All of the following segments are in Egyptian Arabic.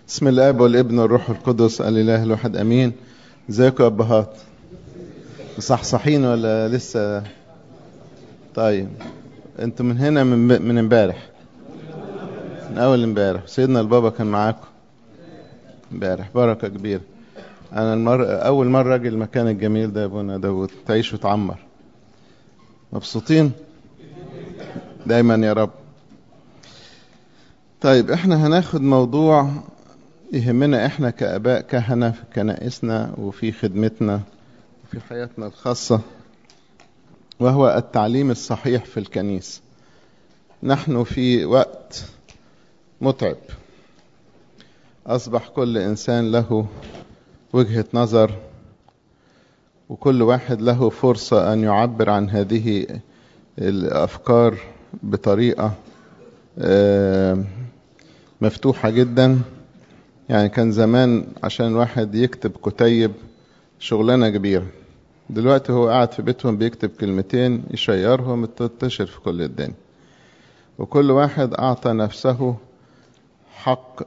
بسم الاب والابن والروح القدس الاله الواحد امين ازيكم يا ابهات مصحصحين ولا لسه طيب انتوا من هنا من من امبارح من اول امبارح سيدنا البابا كان معاكم امبارح بركه كبيره انا المر... اول مره اجي المكان الجميل ده يا ابونا داود تعيش وتعمر مبسوطين دايما يا رب طيب احنا هناخد موضوع يهمنا احنا كاباء كهنه في كنائسنا وفي خدمتنا وفي حياتنا الخاصه وهو التعليم الصحيح في الكنيسه نحن في وقت متعب اصبح كل انسان له وجهه نظر وكل واحد له فرصه ان يعبر عن هذه الافكار بطريقه مفتوحه جدا يعني كان زمان عشان واحد يكتب كتيب شغلانه كبيره دلوقتي هو قاعد في بيتهم بيكتب كلمتين يشيرهم تنتشر في كل الدنيا وكل واحد اعطى نفسه حق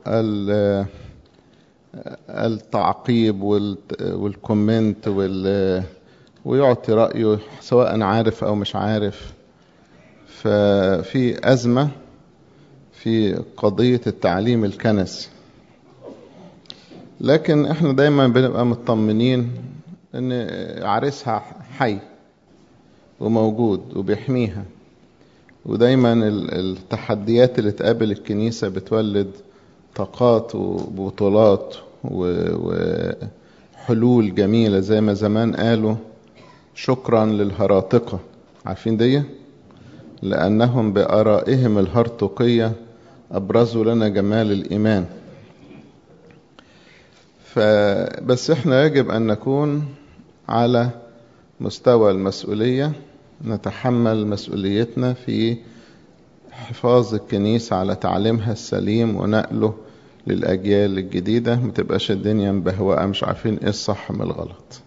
التعقيب والكومنت ويعطي رأيه سواء عارف أو مش عارف ففي أزمة في قضية التعليم الكنسي لكن احنا دايما بنبقى مطمنين ان عريسها حي وموجود وبيحميها ودايما التحديات اللي تقابل الكنيسة بتولد طاقات وبطولات وحلول جميلة زي ما زمان قالوا شكرا للهراطقة عارفين دي لأنهم بآرائهم الهرطقية أبرزوا لنا جمال الإيمان فبس احنا يجب أن نكون على مستوى المسؤولية نتحمل مسؤوليتنا في حفاظ الكنيسة على تعليمها السليم ونقله للأجيال الجديدة ما تبقاش الدنيا مبهوقة مش عارفين ايه الصح من الغلط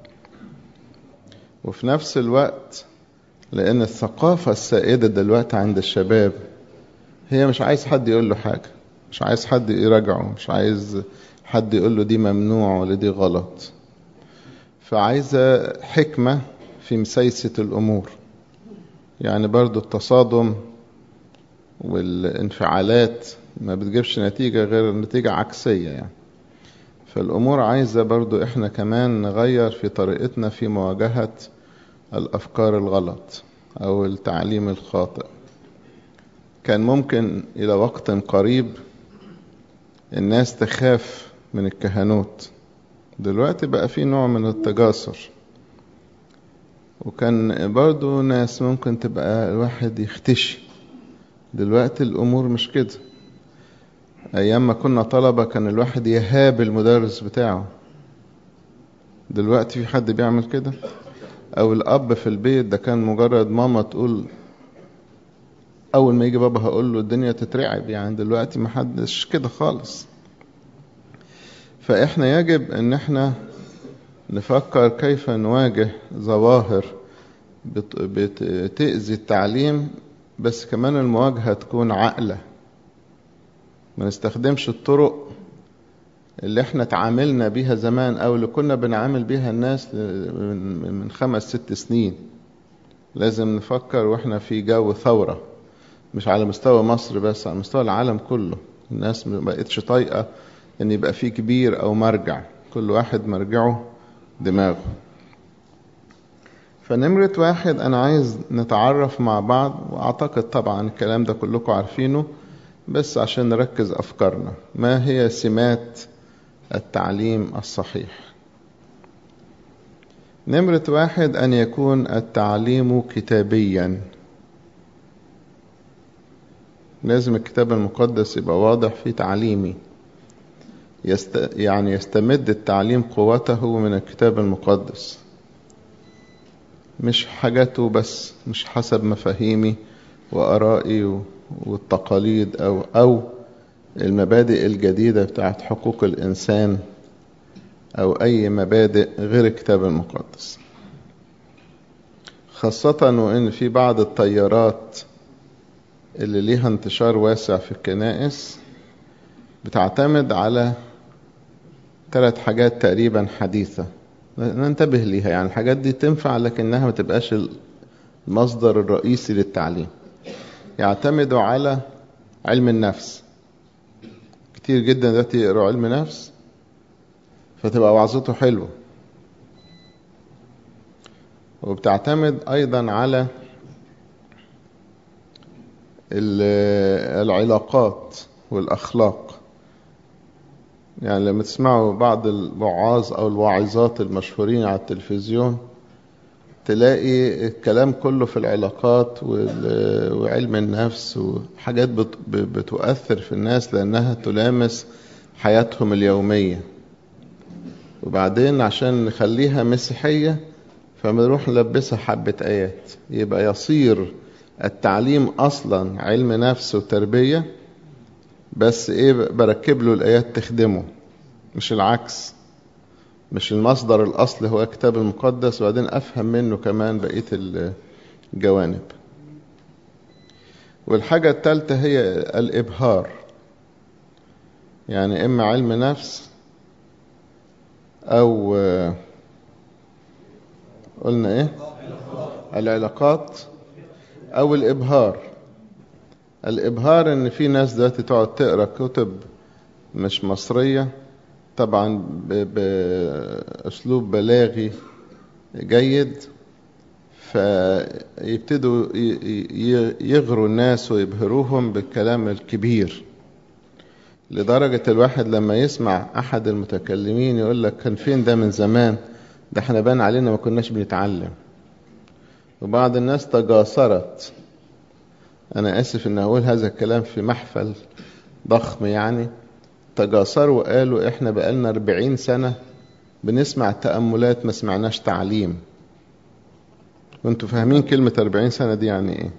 وفي نفس الوقت لأن الثقافة السائدة دلوقتي عند الشباب هي مش عايز حد يقول له حاجة مش عايز حد يراجعه مش عايز حد يقول له دي ممنوع ولا دي غلط فعايزة حكمة في مسيسة الأمور يعني برضو التصادم والانفعالات ما بتجيبش نتيجة غير نتيجة عكسية يعني فالأمور عايزة برضو إحنا كمان نغير في طريقتنا في مواجهة الأفكار الغلط أو التعليم الخاطئ كان ممكن إلى وقت قريب الناس تخاف من الكهنوت دلوقتي بقى في نوع من التجاسر وكان برضو ناس ممكن تبقى الواحد يختشي دلوقتي الأمور مش كده أيام ما كنا طلبة كان الواحد يهاب المدرس بتاعه دلوقتي في حد بيعمل كده أو الأب في البيت ده كان مجرد ماما تقول أول ما يجي بابا هقول له الدنيا تترعب يعني دلوقتي ما حدش كده خالص فإحنا يجب إن إحنا نفكر كيف نواجه ظواهر بتأذي التعليم بس كمان المواجهة تكون عاقلة ما نستخدمش الطرق اللي احنا تعاملنا بيها زمان او اللي كنا بنعامل بيها الناس من خمس ست سنين لازم نفكر واحنا في جو ثورة مش على مستوى مصر بس على مستوى العالم كله الناس ما بقتش طايقة ان يبقى في كبير او مرجع كل واحد مرجعه دماغه فنمرة واحد أنا عايز نتعرف مع بعض وأعتقد طبعا الكلام ده كلكم عارفينه بس عشان نركز أفكارنا ما هي سمات التعليم الصحيح نمرة واحد أن يكون التعليم كتابيا لازم الكتاب المقدس يبقى واضح في تعليمي يست... يعني يستمد التعليم قوته من الكتاب المقدس مش حاجاته بس مش حسب مفاهيمي وآرائي والتقاليد أو أو المبادئ الجديدة بتاعت حقوق الإنسان أو أي مبادئ غير الكتاب المقدس خاصة وإن في بعض التيارات اللي ليها انتشار واسع في الكنائس بتعتمد على ثلاث حاجات تقريبا حديثة ننتبه ليها يعني الحاجات دي تنفع لكنها ما تبقاش المصدر الرئيسي للتعليم يعتمدوا على علم النفس كتير جدا دلوقتي يقروا علم نفس فتبقى وعظته حلوة وبتعتمد أيضا على العلاقات والأخلاق يعني لما تسمعوا بعض الوعاظ أو الواعظات المشهورين على التلفزيون تلاقي الكلام كله في العلاقات وعلم النفس وحاجات بتؤثر في الناس لأنها تلامس حياتهم اليومية وبعدين عشان نخليها مسيحية فبنروح نلبسها حبة آيات يبقى يصير التعليم أصلا علم نفس وتربية بس إيه بركب له الآيات تخدمه مش العكس مش المصدر الأصل هو الكتاب المقدس وبعدين أفهم منه كمان بقية الجوانب والحاجة الثالثة هي الإبهار يعني إما علم نفس أو قلنا إيه العلاقات أو الإبهار الإبهار إن في ناس دلوقتي تقعد تقرأ كتب مش مصرية طبعا بأسلوب بلاغي جيد فيبتدوا يغروا الناس ويبهروهم بالكلام الكبير لدرجة الواحد لما يسمع أحد المتكلمين يقول لك كان فين ده من زمان ده احنا بان علينا ما كناش بنتعلم وبعض الناس تجاسرت أنا آسف إن أقول هذا الكلام في محفل ضخم يعني تجاسروا وقالوا إحنا بقالنا أربعين سنة بنسمع تأملات ما سمعناش تعليم وانتوا فاهمين كلمة أربعين سنة دي يعني إيه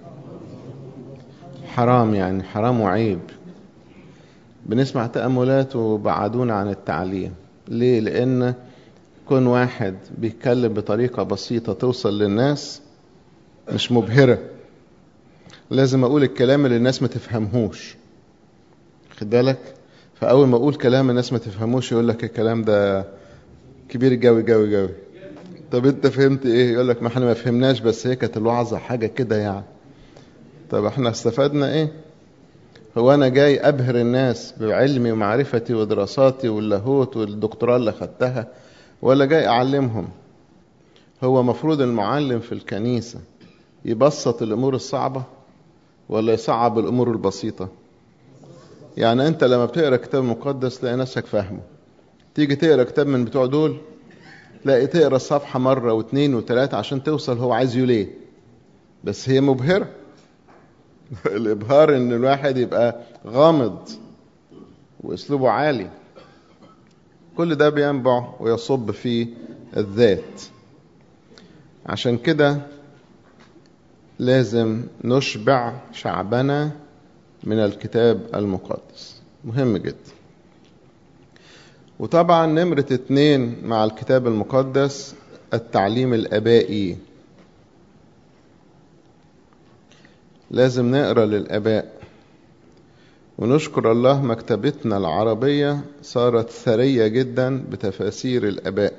حرام يعني حرام وعيب بنسمع تأملات وبعدونا عن التعليم ليه لأن كون واحد بيتكلم بطريقة بسيطة توصل للناس مش مبهرة لازم أقول الكلام اللي الناس ما تفهمهوش خد بالك فأول ما أقول كلام الناس ما تفهموش يقول لك الكلام ده كبير جوي جوي جوي طب أنت فهمت إيه يقول لك ما احنا ما فهمناش بس هي كانت الوعظة حاجة كده يعني طب احنا استفدنا إيه هو أنا جاي أبهر الناس بعلمي ومعرفتي ودراساتي واللاهوت والدكتوراه اللي خدتها ولا جاي أعلمهم هو مفروض المعلم في الكنيسة يبسط الأمور الصعبة ولا يصعب الأمور البسيطة يعني أنت لما بتقرأ كتاب مقدس تلاقي نفسك فاهمه تيجي تقرأ كتاب من بتوع دول تلاقي تقرأ الصفحة مرة واثنين وثلاثة عشان توصل هو عايز يقول ايه بس هي مبهرة الإبهار إن الواحد يبقى غامض وأسلوبه عالي كل ده بينبع ويصب في الذات عشان كده لازم نشبع شعبنا من الكتاب المقدس مهم جدا وطبعا نمرة اتنين مع الكتاب المقدس التعليم الآبائي لازم نقرأ للآباء ونشكر الله مكتبتنا العربية صارت ثرية جدا بتفاسير الآباء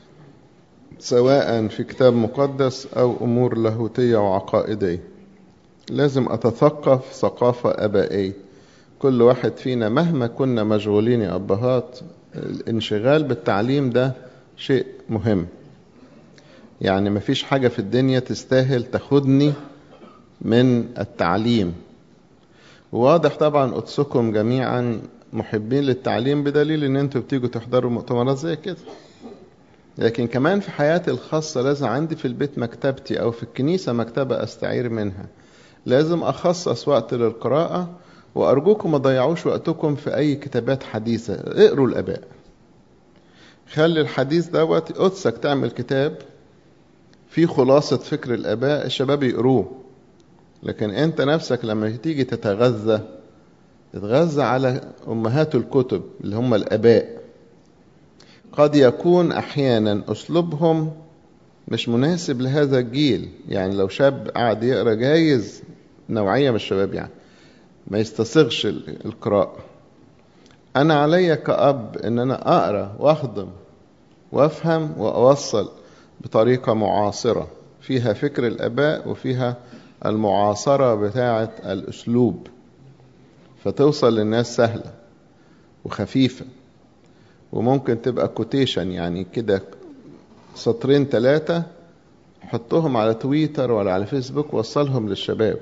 سواء في كتاب مقدس أو أمور لاهوتية وعقائدية لازم أتثقف ثقافة أبائية كل واحد فينا مهما كنا مشغولين يا أبهات الانشغال بالتعليم ده شيء مهم يعني مفيش حاجة في الدنيا تستاهل تاخدني من التعليم واضح طبعا قدسكم جميعا محبين للتعليم بدليل ان انتوا بتيجوا تحضروا مؤتمرات زي كده لكن كمان في حياتي الخاصة لازم عندي في البيت مكتبتي أو في الكنيسة مكتبة أستعير منها لازم أخصص وقت للقراءة وأرجوكم ما تضيعوش وقتكم في أي كتابات حديثة اقروا الآباء خلي الحديث دوت قدسك تعمل كتاب فيه خلاصة فكر الآباء الشباب يقروه لكن أنت نفسك لما تيجي تتغذى تتغذى على أمهات الكتب اللي هم الآباء قد يكون أحيانا أسلوبهم مش مناسب لهذا الجيل يعني لو شاب قاعد يقرأ جايز نوعية من الشباب يعني ما يستصغش القراءة أنا علي كأب إن أنا أقرأ وأخدم وأفهم وأوصل بطريقة معاصرة فيها فكر الآباء وفيها المعاصرة بتاعة الأسلوب فتوصل للناس سهلة وخفيفة وممكن تبقى كوتيشن يعني كده سطرين ثلاثة حطهم على تويتر ولا على فيسبوك وصلهم للشباب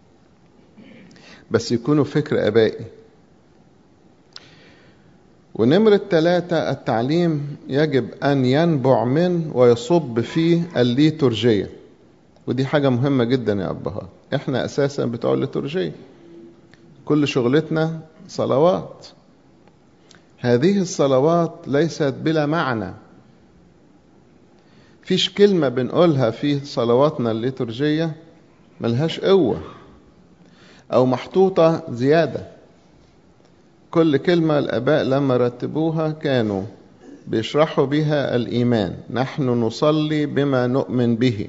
بس يكونوا فكر آبائي ونمرة ثلاثة التعليم يجب أن ينبع من ويصب فيه الليتورجية ودي حاجة مهمة جدا يا أبهات إحنا أساسا بتوع الليتورجية كل شغلتنا صلوات هذه الصلوات ليست بلا معنى فيش كلمة بنقولها في صلواتنا الليتورجية ملهاش قوة أو محطوطة زيادة كل كلمة الآباء لما رتبوها كانوا بيشرحوا بها الإيمان نحن نصلي بما نؤمن به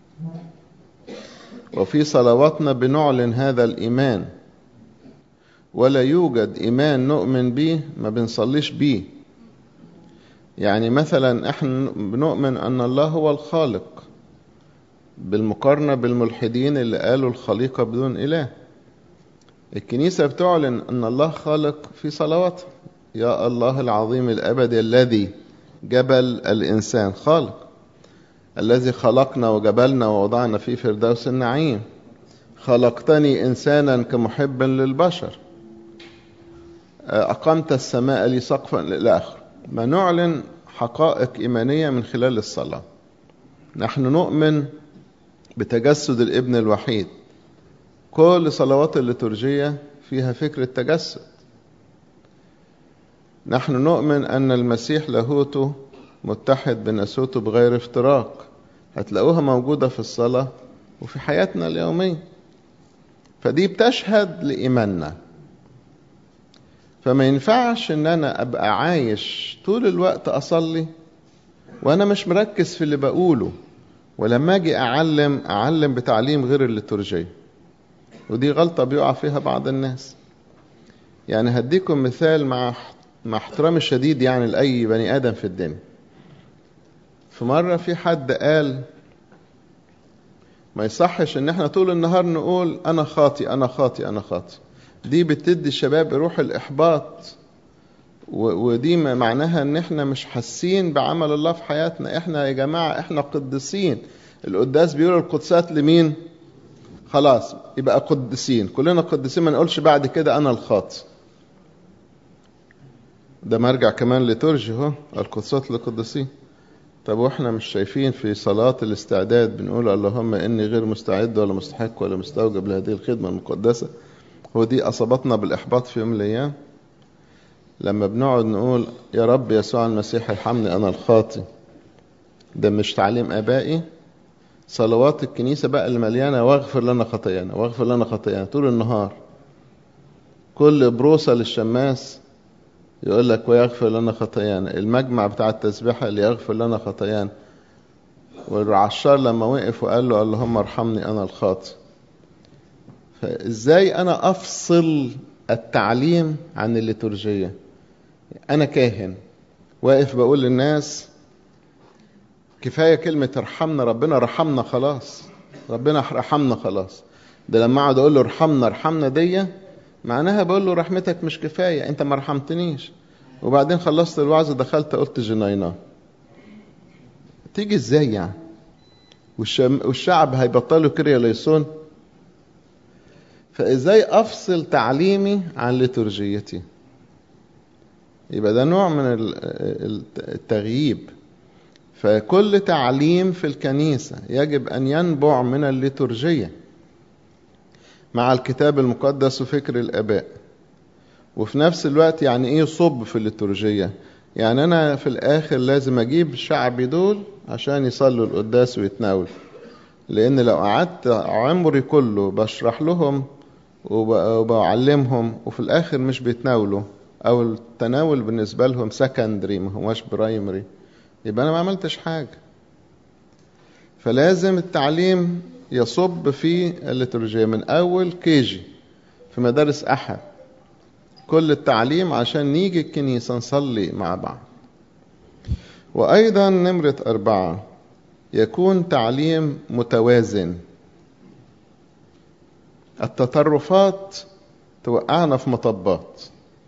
وفي صلواتنا بنعلن هذا الإيمان ولا يوجد إيمان نؤمن به ما بنصليش بيه يعني مثلا احنا بنؤمن أن الله هو الخالق بالمقارنة بالملحدين اللي قالوا الخليقة بدون إله الكنيسة بتعلن أن الله خالق في صلواتها يا الله العظيم الأبدي الذي جبل الإنسان خالق الذي خلقنا وجبلنا ووضعنا في فردوس النعيم خلقتني إنسانا كمحب للبشر أقمت السماء لي سقفا للآخر ما نعلن حقائق إيمانية من خلال الصلاة نحن نؤمن بتجسد الابن الوحيد كل صلوات الليتورجية فيها فكر التجسد نحن نؤمن أن المسيح لاهوته متحد بناسوته بغير افتراق هتلاقوها موجودة في الصلاة وفي حياتنا اليومية فدي بتشهد لإيماننا فما ينفعش ان انا ابقى عايش طول الوقت اصلي وانا مش مركز في اللي بقوله ولما اجي اعلم اعلم بتعليم غير الليتورجية ودي غلطة بيقع فيها بعض الناس يعني هديكم مثال مع مع احترامي الشديد يعني لأي بني آدم في الدنيا في مرة في حد قال ما يصحش ان احنا طول النهار نقول انا خاطي انا خاطي انا خاطي دي بتدي الشباب روح الإحباط ودي معناها ان احنا مش حاسين بعمل الله في حياتنا احنا يا جماعة احنا قديسين القداس بيقول القدسات لمين خلاص يبقى قديسين كلنا قديسين ما نقولش بعد كده انا الخاطي ده مرجع كمان لترجي اهو القدسات للقديسين طب واحنا مش شايفين في صلاة الاستعداد بنقول اللهم اني غير مستعد ولا مستحق ولا مستوجب لهذه الخدمة المقدسة هو دي أصابتنا بالإحباط في يوم من الأيام لما بنقعد نقول يا رب يسوع المسيح ارحمني أنا الخاطي ده مش تعليم آبائي صلوات الكنيسة بقى اللي مليانة واغفر لنا خطايانا واغفر لنا خطايانا طول النهار كل بروسة للشماس يقول لك ويغفر لنا خطايانا المجمع بتاع التسبيحة اللي يغفر لنا خطايانا والعشار لما وقف وقال له اللهم ارحمني أنا الخاطي فازاي انا افصل التعليم عن الليتورجية انا كاهن واقف بقول للناس كفاية كلمة ارحمنا ربنا رحمنا خلاص ربنا رحمنا خلاص ده لما اقعد اقول له ارحمنا ارحمنا دي معناها بقول له رحمتك مش كفاية انت ما رحمتنيش وبعدين خلصت الوعظ دخلت قلت جنينة تيجي ازاي يعني والشعب هيبطلوا كريا ليسون فازاي افصل تعليمي عن ليتورجيتي يبقى ده نوع من التغييب فكل تعليم في الكنيسة يجب أن ينبع من الليتورجية مع الكتاب المقدس وفكر الآباء وفي نفس الوقت يعني إيه صب في الليتورجية يعني أنا في الآخر لازم أجيب شعبي دول عشان يصلوا القداس ويتناولوا لأن لو قعدت عمري كله بشرح لهم وبعلمهم وفي الآخر مش بيتناولوا أو التناول بالنسبة لهم سكندري ما هوش برايمري يبقى أنا ما عملتش حاجة فلازم التعليم يصب في الليتورجية من أول كيجي في مدارس أحد كل التعليم عشان نيجي الكنيسة نصلي مع بعض وأيضا نمرة أربعة يكون تعليم متوازن التطرفات توقعنا في مطبات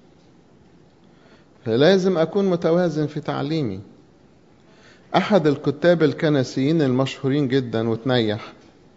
فلازم أكون متوازن في تعليمي أحد الكتاب الكنسيين المشهورين جدا وتنيح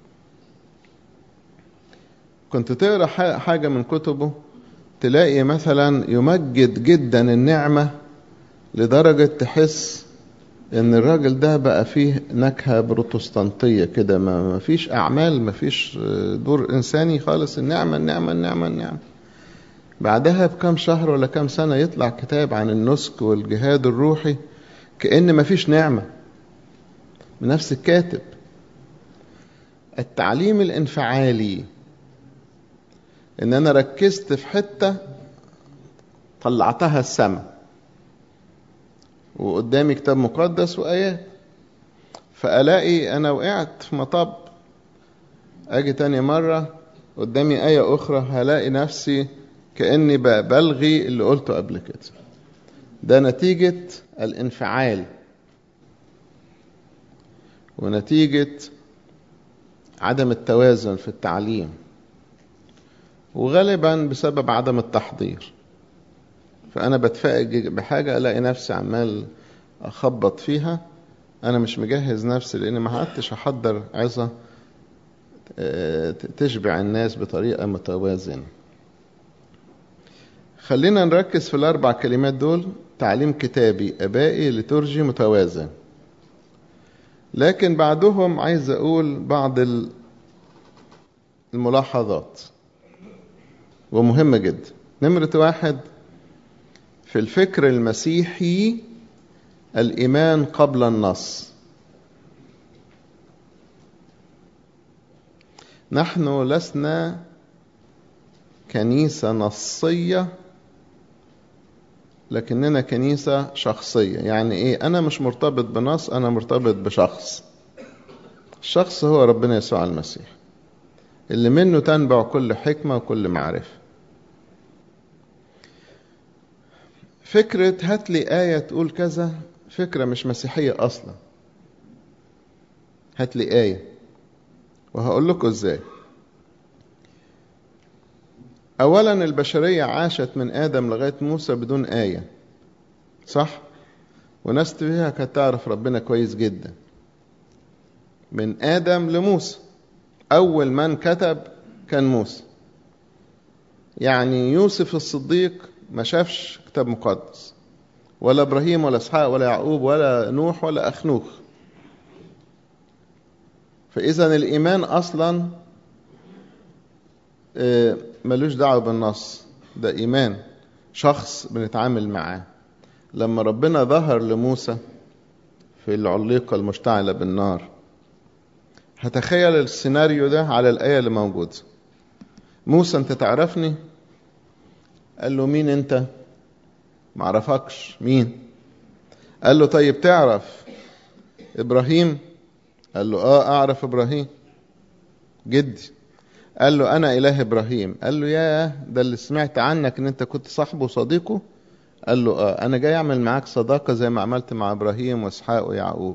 كنت تقرا حاجة من كتبه تلاقي مثلا يمجد جدا النعمة لدرجة تحس ان الراجل ده بقى فيه نكهة بروتستانتية كده ما فيش اعمال ما فيش دور انساني خالص النعمة النعمة النعمة النعمة بعدها بكم شهر ولا كم سنة يطلع كتاب عن النسك والجهاد الروحي كأن ما فيش نعمة من نفس الكاتب التعليم الانفعالي ان انا ركزت في حتة طلعتها السما وقدامي كتاب مقدس وآيات فألاقي أنا وقعت في مطب أجي تاني مرة قدامي آية أخرى هلاقي نفسي كأني بلغي اللي قلته قبل كده ده نتيجة الانفعال ونتيجة عدم التوازن في التعليم وغالبا بسبب عدم التحضير فأنا بتفاجئ بحاجة ألاقي نفسي عمال أخبط فيها أنا مش مجهز نفسي لأن ما قعدتش أحضر عظة تشبع الناس بطريقة متوازنة خلينا نركز في الأربع كلمات دول تعليم كتابي أبائي لترجي متوازن لكن بعدهم عايز أقول بعض الملاحظات ومهمة جدا نمرة واحد في الفكر المسيحي الإيمان قبل النص نحن لسنا كنيسة نصية لكننا كنيسة شخصية يعني إيه أنا مش مرتبط بنص أنا مرتبط بشخص الشخص هو ربنا يسوع المسيح اللي منه تنبع كل حكمة وكل معرفة فكرة هات لي آية تقول كذا فكرة مش مسيحية أصلا هات لي آية وهقول لكم إزاي أولا البشرية عاشت من آدم لغاية موسى بدون آية صح؟ وناس فيها كانت تعرف ربنا كويس جدا من آدم لموسى أول من كتب كان موسى يعني يوسف الصديق ما شافش كتاب مقدس ولا ابراهيم ولا اسحاق ولا يعقوب ولا نوح ولا اخنوخ فاذا الايمان اصلا ملوش دعوه بالنص ده ايمان شخص بنتعامل معاه لما ربنا ظهر لموسى في العليقه المشتعله بالنار هتخيل السيناريو ده على الايه اللي موجوده موسى انت تعرفني قال له مين انت معرفكش مين قال له طيب تعرف ابراهيم قال له اه اعرف ابراهيم جدي قال له انا اله ابراهيم قال له يا ده اللي سمعت عنك ان انت كنت صاحبه وصديقه قال له اه انا جاي اعمل معاك صداقة زي ما عملت مع ابراهيم واسحاق ويعقوب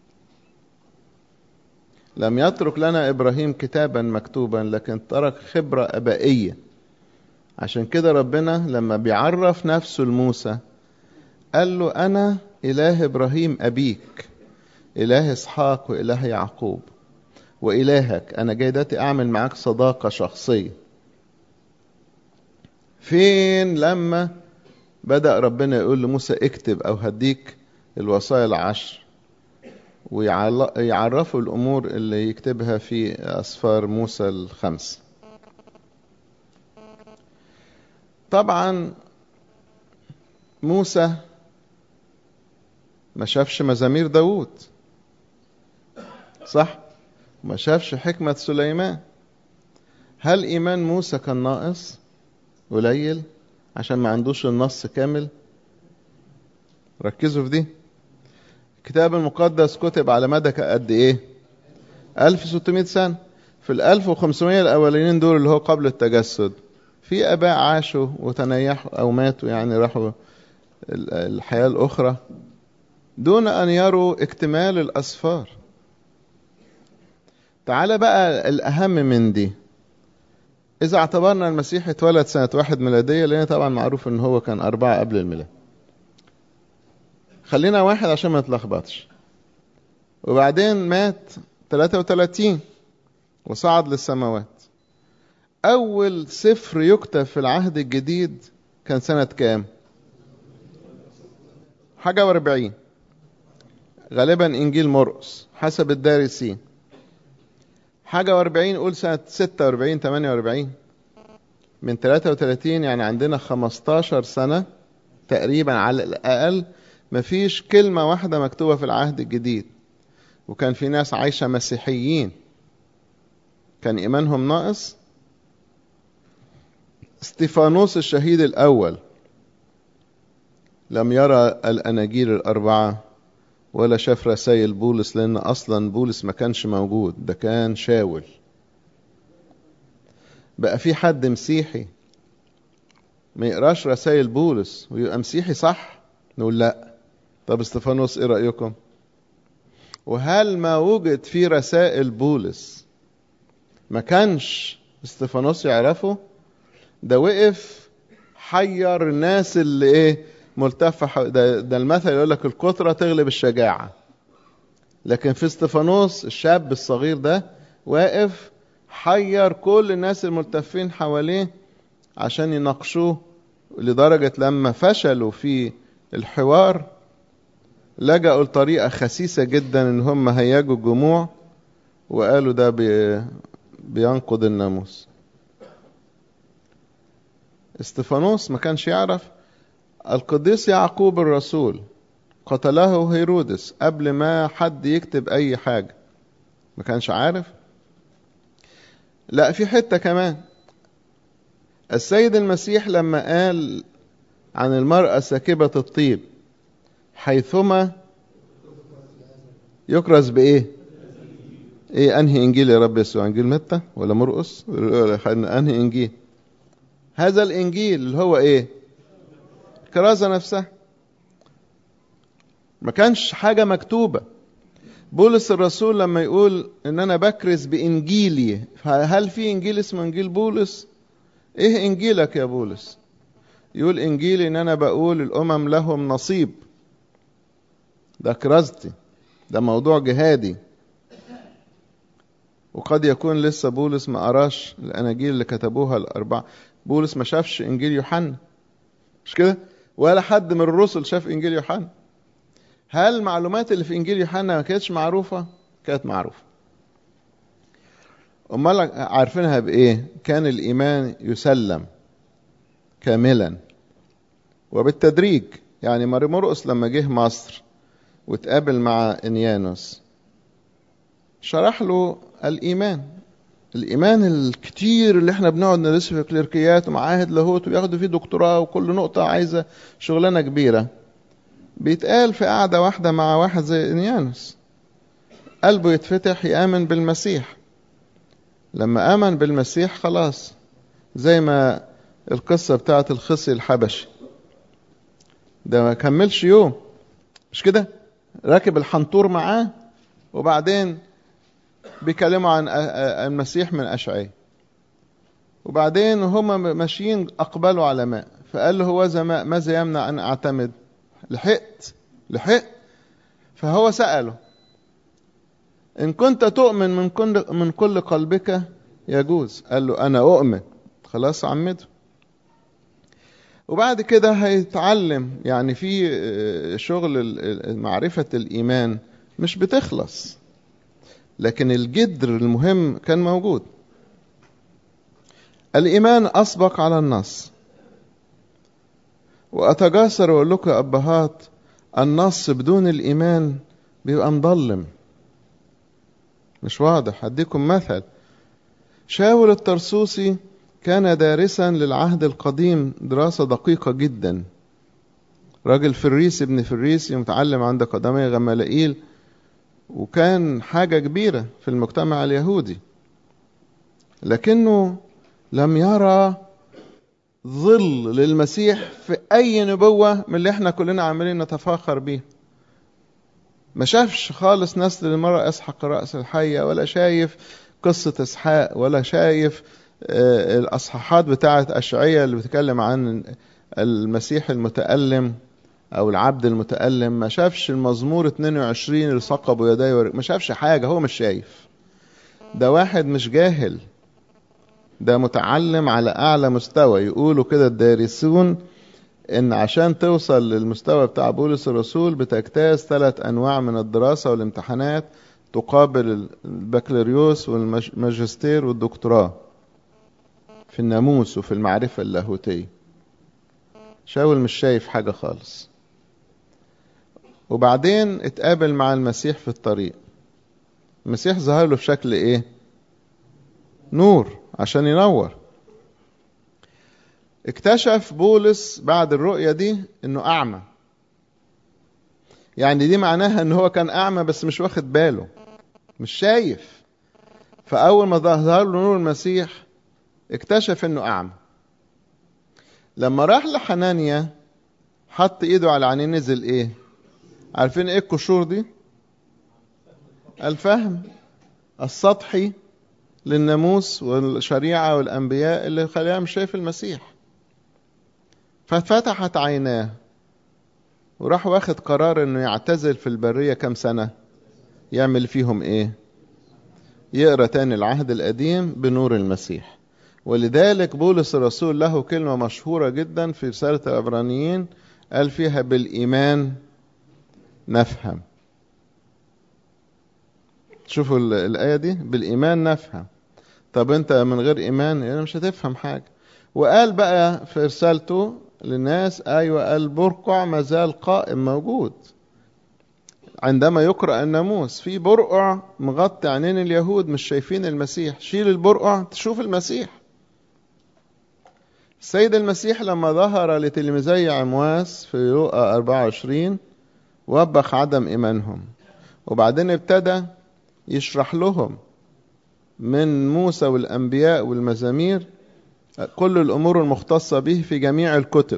لم يترك لنا ابراهيم كتابا مكتوبا لكن ترك خبرة ابائية عشان كده ربنا لما بيعرف نفسه لموسى قال له أنا إله إبراهيم أبيك إله إسحاق وإله يعقوب وإلهك أنا جاي داتي أعمل معاك صداقة شخصية فين لما بدأ ربنا يقول لموسى اكتب أو هديك الوصايا العشر ويعرفوا الأمور اللي يكتبها في أسفار موسى الخمس طبعا موسى ما شافش مزامير داوود صح ما شافش حكمة سليمان هل إيمان موسى كان ناقص قليل عشان ما عندوش النص كامل ركزوا في دي الكتاب المقدس كتب على مدى قد ايه 1600 سنة في ال 1500 الأولين دول اللي هو قبل التجسد في اباء عاشوا وتنيحوا او ماتوا يعني راحوا الحياه الاخرى دون ان يروا اكتمال الاسفار تعال بقى الاهم من دي اذا اعتبرنا المسيح اتولد سنه واحد ميلاديه لان طبعا معروف ان هو كان اربعه قبل الميلاد خلينا واحد عشان ما نتلخبطش وبعدين مات 33 وصعد للسماوات أول سفر يكتب في العهد الجديد كان سنة كام؟ حاجة واربعين غالبا إنجيل مرقس حسب الدارسين حاجة واربعين قول سنة ستة واربعين تمانية واربعين من تلاتة وتلاتين يعني عندنا خمستاشر سنة تقريبا على الأقل مفيش كلمة واحدة مكتوبة في العهد الجديد وكان في ناس عايشة مسيحيين كان إيمانهم ناقص استيفانوس الشهيد الأول لم يرى الأناجيل الأربعة ولا شاف رسائل بولس لأن أصلا بولس ما كانش موجود ده كان شاول بقى في حد مسيحي ما يقراش رسائل بولس ويبقى مسيحي صح نقول لا طب استفانوس ايه رأيكم وهل ما وجد في رسائل بولس ما كانش استفانوس يعرفه ده وقف حير الناس اللي ايه ملتفة ده, ده المثل يقول لك الكثرة تغلب الشجاعة لكن في استفانوس الشاب الصغير ده واقف حير كل الناس الملتفين حواليه عشان يناقشوه لدرجة لما فشلوا في الحوار لجأوا لطريقة خسيسة جدا ان هم هيجوا الجموع وقالوا ده بي بينقض الناموس استفانوس ما كانش يعرف القديس يعقوب الرسول قتله هيرودس قبل ما حد يكتب اي حاجة ما كانش عارف لا في حتة كمان السيد المسيح لما قال عن المرأة ساكبة الطيب حيثما يكرز بإيه؟ إيه أنهي إنجيل يا رب يسوع؟ إنجيل متى ولا مرقس؟ أنهي إنجيل؟ هذا الإنجيل اللي هو إيه؟ الكرازة نفسها ما كانش حاجة مكتوبة بولس الرسول لما يقول إن أنا بكرز بإنجيلي هل في إنجيل اسمه إنجيل بولس؟ إيه إنجيلك يا بولس؟ يقول إنجيلي إن أنا بقول الأمم لهم نصيب ده كرازتي ده موضوع جهادي وقد يكون لسه بولس ما قراش الاناجيل اللي كتبوها الاربعه بولس ما شافش انجيل يوحنا مش كده ولا حد من الرسل شاف انجيل يوحنا هل المعلومات اللي في انجيل يوحنا ما كانتش معروفه كانت معروفه امال عارفينها بايه كان الايمان يسلم كاملا وبالتدريج يعني ماري مرقس لما جه مصر وتقابل مع انيانوس شرح له الايمان الايمان الكتير اللي احنا بنقعد ندرسه في كليركيات ومعاهد لاهوت وياخدوا فيه دكتوراه وكل نقطه عايزه شغلانه كبيره بيتقال في قعده واحده مع واحد زي انيانوس قلبه يتفتح يامن بالمسيح لما امن بالمسيح خلاص زي ما القصه بتاعت الخصي الحبشي ده ما كملش يوم مش كده راكب الحنطور معاه وبعدين بيكلموا عن المسيح من أشعية وبعدين هم ماشيين أقبلوا على ماء فقال له هو ماء ماذا يمنع أن أعتمد لحقت لحقت فهو سأله إن كنت تؤمن من كل, من كل قلبك يجوز قال له أنا أؤمن خلاص عمده وبعد كده هيتعلم يعني في شغل معرفة الإيمان مش بتخلص لكن الجدر المهم كان موجود الإيمان أسبق على النص وأتجاسر وأقول لكم يا أبهات النص بدون الإيمان بيبقى مضلم مش واضح هديكم مثل شاول الترسوسي كان دارسا للعهد القديم دراسة دقيقة جدا راجل فريسي ابن فريسي متعلم عند قدمي غمالائيل وكان حاجة كبيرة في المجتمع اليهودي لكنه لم يرى ظل للمسيح في أي نبوة من اللي احنا كلنا عمالين نتفاخر بيه ما شافش خالص نسل المرأة اسحق رأس الحية ولا شايف قصة اسحاق ولا شايف الأصحاحات بتاعة أشعية اللي بتتكلم عن المسيح المتألم أو العبد المتألم ما شافش المزمور 22 اللي ثقبوا يديه ما شافش حاجة هو مش شايف ده واحد مش جاهل ده متعلم على أعلى مستوى يقولوا كده الدارسون إن عشان توصل للمستوى بتاع بولس الرسول بتجتاز ثلاث أنواع من الدراسة والامتحانات تقابل البكالوريوس والماجستير والدكتوراه في الناموس وفي المعرفة اللاهوتية شاول مش شايف حاجة خالص وبعدين اتقابل مع المسيح في الطريق المسيح ظهر له في شكل ايه نور عشان ينور اكتشف بولس بعد الرؤية دي انه اعمى يعني دي معناها ان هو كان اعمى بس مش واخد باله مش شايف فاول ما ظهر له نور المسيح اكتشف انه اعمى لما راح لحنانيا حط ايده على عينيه نزل ايه عارفين ايه القشور دي الفهم السطحي للناموس والشريعة والأنبياء اللي خليها مش شايف المسيح ففتحت عيناه وراح واخد قرار انه يعتزل في البرية كم سنة يعمل فيهم ايه يقرأ تاني العهد القديم بنور المسيح ولذلك بولس الرسول له كلمة مشهورة جدا في رسالة العبرانيين قال فيها بالإيمان نفهم شوفوا الآية دي بالإيمان نفهم طب أنت من غير إيمان يعني مش هتفهم حاجة وقال بقى في رسالته للناس أيوة البرقع ما زال قائم موجود عندما يقرأ الناموس في برقع مغطي عينين اليهود مش شايفين المسيح شيل البرقع تشوف المسيح السيد المسيح لما ظهر لتلميذي عمواس في لوقا 24 وبخ عدم إيمانهم وبعدين ابتدى يشرح لهم من موسى والأنبياء والمزامير كل الأمور المختصة به في جميع الكتب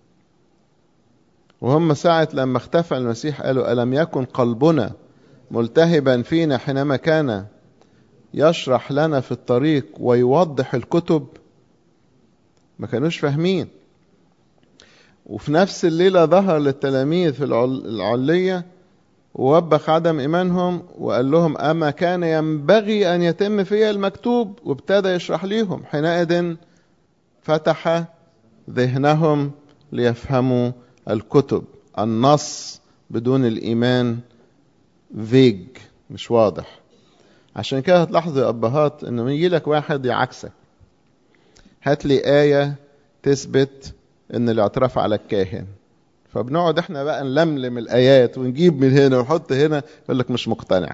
وهم ساعة لما اختفى المسيح قالوا ألم يكن قلبنا ملتهبا فينا حينما كان يشرح لنا في الطريق ويوضح الكتب ما كانوش فاهمين وفي نفس الليلة ظهر للتلاميذ في العلية ووبخ عدم إيمانهم وقال لهم أما كان ينبغي أن يتم فيها المكتوب وابتدى يشرح ليهم حينئذ فتح ذهنهم ليفهموا الكتب النص بدون الإيمان فيج مش واضح عشان كده هتلاحظوا يا أبهات إنه يجي لك واحد يعكسك هات لي آية تثبت إن الاعتراف على الكاهن فبنقعد احنا بقى نلملم الآيات ونجيب من هنا ونحط هنا يقول لك مش مقتنع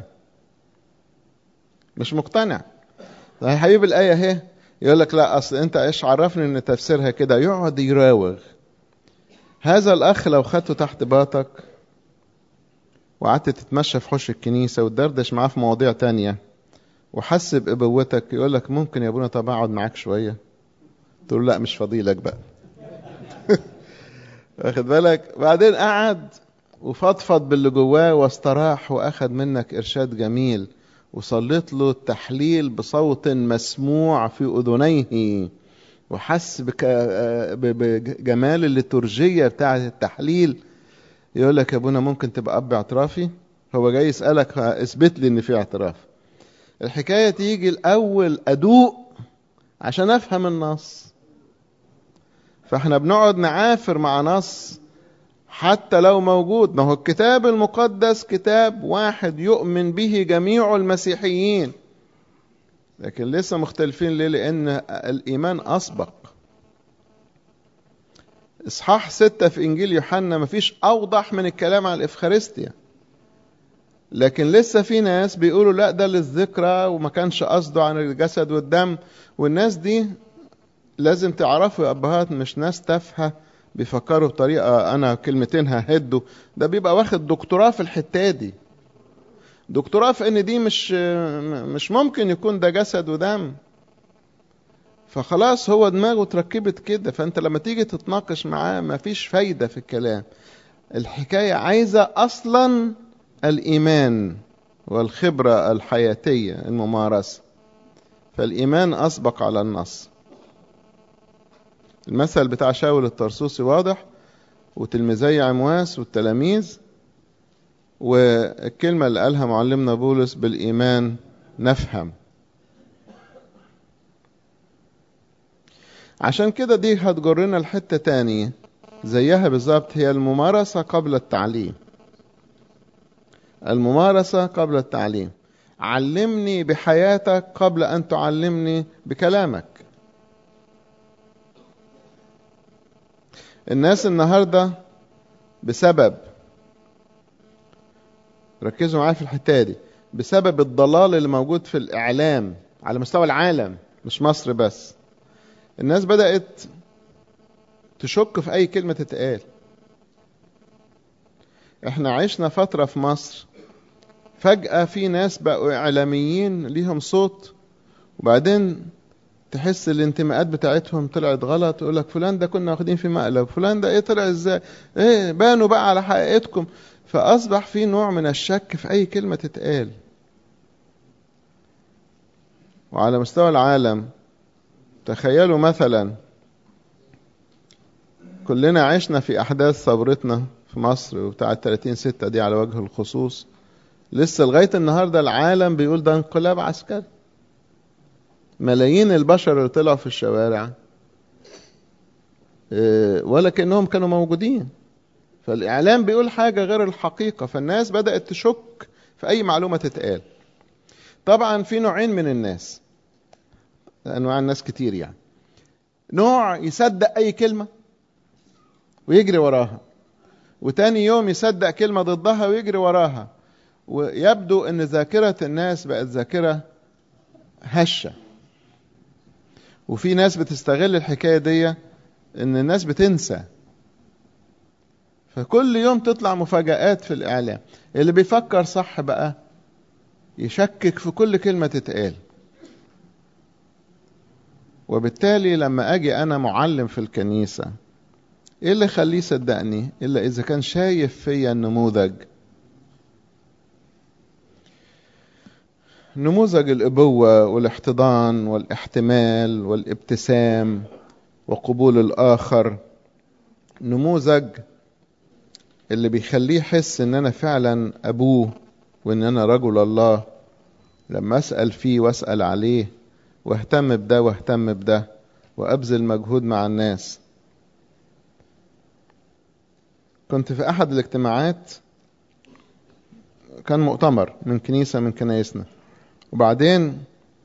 مش مقتنع يا حبيبي الآية اهي يقول لك لا أصل أنت إيش عرفني إن تفسيرها كده يقعد يراوغ هذا الأخ لو خدته تحت باطك وقعدت تتمشى في حوش الكنيسة وتدردش معاه في مواضيع تانية وحس بأبوتك يقول لك ممكن يا ابونا طب أقعد معاك شوية تقول لا مش فضيلك بقى واخد بالك بعدين قعد وفضفض باللي جواه واستراح واخد منك ارشاد جميل وصليت له التحليل بصوت مسموع في اذنيه وحس بك... بجمال الليتورجية بتاعة التحليل يقول لك يا ابونا ممكن تبقى اب اعترافي هو جاي يسألك اثبت لي ان في اعتراف الحكاية تيجي الاول ادوق عشان افهم النص فاحنا بنقعد نعافر مع نص حتى لو موجود ما هو الكتاب المقدس كتاب واحد يؤمن به جميع المسيحيين لكن لسه مختلفين ليه لأن الإيمان أسبق إصحاح ستة في إنجيل يوحنا مفيش أوضح من الكلام عن الإفخارستيا لكن لسه في ناس بيقولوا لا ده للذكرى وما كانش قصده عن الجسد والدم والناس دي لازم تعرفوا يا أبهات مش ناس تافهة بيفكروا بطريقة أنا كلمتين ههده ده بيبقى واخد دكتوراه في الحتة دي دكتوراه في ان دي مش مش ممكن يكون ده جسد ودم فخلاص هو دماغه اتركبت كده فانت لما تيجي تتناقش معاه مفيش فايدة في الكلام الحكاية عايزة اصلا الايمان والخبرة الحياتية الممارسة فالايمان اسبق على النص المثل بتاع شاول الطرسوسي واضح وتلميذي عمواس والتلاميذ والكلمة اللي قالها معلمنا بولس بالإيمان نفهم عشان كده دي هتجرنا لحتة تانية زيها بالظبط هي الممارسة قبل التعليم الممارسة قبل التعليم علمني بحياتك قبل أن تعلمني بكلامك الناس النهاردة بسبب ركزوا معايا في الحتة دي بسبب الضلال اللي موجود في الإعلام على مستوى العالم مش مصر بس الناس بدأت تشك في أي كلمة تتقال احنا عشنا فترة في مصر فجأة في ناس بقوا إعلاميين ليهم صوت وبعدين تحس الانتماءات بتاعتهم طلعت غلط يقول لك فلان ده كنا واخدين في مقلب فلان ده ايه طلع ازاي ايه بانوا بقى على حقيقتكم فاصبح في نوع من الشك في اي كلمه تتقال وعلى مستوى العالم تخيلوا مثلا كلنا عشنا في احداث ثورتنا في مصر وبتاع 30 ستة دي على وجه الخصوص لسه لغايه النهارده العالم بيقول ده انقلاب عسكري ملايين البشر اللي طلعوا في الشوارع ولا كأنهم كانوا موجودين فالإعلام بيقول حاجة غير الحقيقة فالناس بدأت تشك في أي معلومة تتقال طبعا في نوعين من الناس أنواع الناس كتير يعني نوع يصدق أي كلمة ويجري وراها وتاني يوم يصدق كلمة ضدها ويجري وراها ويبدو أن ذاكرة الناس بقت ذاكرة هشة وفي ناس بتستغل الحكايه دي ان الناس بتنسى فكل يوم تطلع مفاجآت في الاعلام اللي بيفكر صح بقى يشكك في كل كلمه تتقال وبالتالي لما اجي انا معلم في الكنيسه ايه اللي يخليه يصدقني الا اذا كان شايف فيا النموذج نموذج الابوه والاحتضان والاحتمال والابتسام وقبول الاخر نموذج اللي بيخليه يحس ان انا فعلا ابوه وان انا رجل الله لما اسال فيه واسال عليه واهتم بده واهتم بده وابذل مجهود مع الناس كنت في احد الاجتماعات كان مؤتمر من كنيسه من كنايسنا وبعدين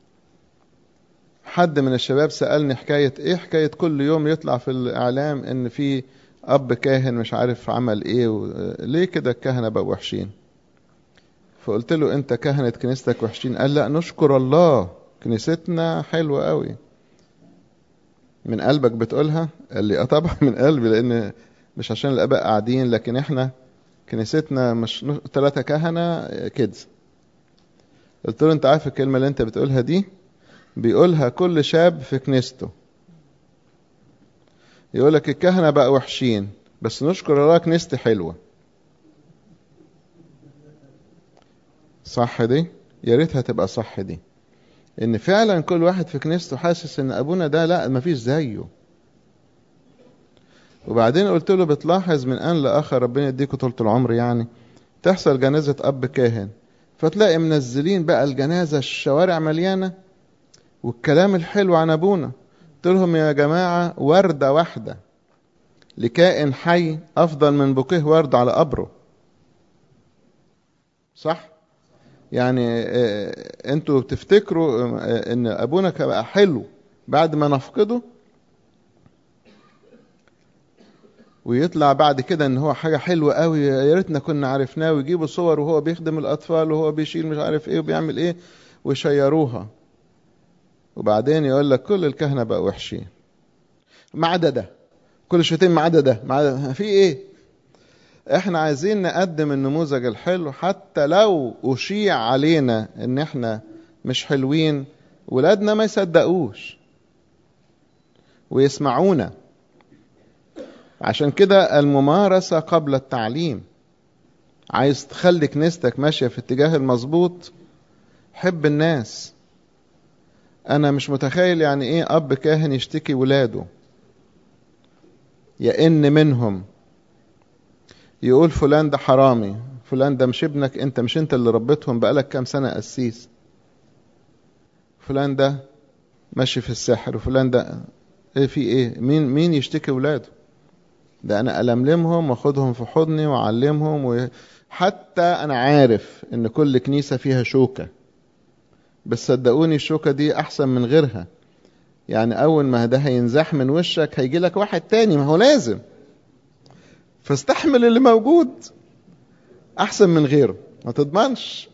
حد من الشباب سألني حكاية ايه حكاية كل يوم يطلع في الإعلام إن في أب كاهن مش عارف عمل ايه و... ليه كده الكهنة بقوا وحشين فقلت له أنت كهنة كنيستك وحشين قال لا نشكر الله كنيستنا حلوة قوي من قلبك بتقولها قال لي اه طبعا من قلبي لأن مش عشان الآباء قاعدين لكن احنا كنيستنا مش ثلاثة كهنة كده قلت له انت عارف الكلمة اللي انت بتقولها دي بيقولها كل شاب في كنيسته يقول لك الكهنة بقى وحشين بس نشكر الله كنيستي حلوة صح دي يا ريتها تبقى صح دي ان فعلا كل واحد في كنيسته حاسس ان ابونا ده لا مفيش زيه وبعدين قلت له بتلاحظ من ان لاخر ربنا يديكوا طولة العمر يعني تحصل جنازة اب كاهن فتلاقي منزلين بقى الجنازة الشوارع مليانة والكلام الحلو عن ابونا قلت لهم يا جماعة وردة واحدة لكائن حي افضل من بوكيه ورد على قبره صح يعني انتوا بتفتكروا ان ابونا بقى حلو بعد ما نفقده ويطلع بعد كده ان هو حاجه حلوه قوي يا ريتنا كنا عرفناه ويجيبوا صور وهو بيخدم الاطفال وهو بيشيل مش عارف ايه وبيعمل ايه ويشيروها وبعدين يقول لك كل الكهنه بقى وحشين ما عدا ده كل شويتين ما عدا ده ما عدا في ايه احنا عايزين نقدم النموذج الحلو حتى لو اشيع علينا ان احنا مش حلوين ولادنا ما يصدقوش ويسمعونا عشان كده الممارسة قبل التعليم عايز تخلي كنيستك ماشية في اتجاه المظبوط حب الناس انا مش متخيل يعني ايه اب كاهن يشتكي ولاده يئن منهم يقول فلان ده حرامي فلان ده مش ابنك انت مش انت اللي ربيتهم بقالك كام سنة قسيس فلان ده ماشي في السحر وفلان ده ايه في ايه مين مين يشتكي ولاده ده انا الملمهم واخدهم في حضني واعلمهم و... حتى انا عارف ان كل كنيسة فيها شوكة بس صدقوني الشوكة دي احسن من غيرها يعني اول ما ده هينزح من وشك هيجي لك واحد تاني ما هو لازم فاستحمل اللي موجود احسن من غيره ما تضمنش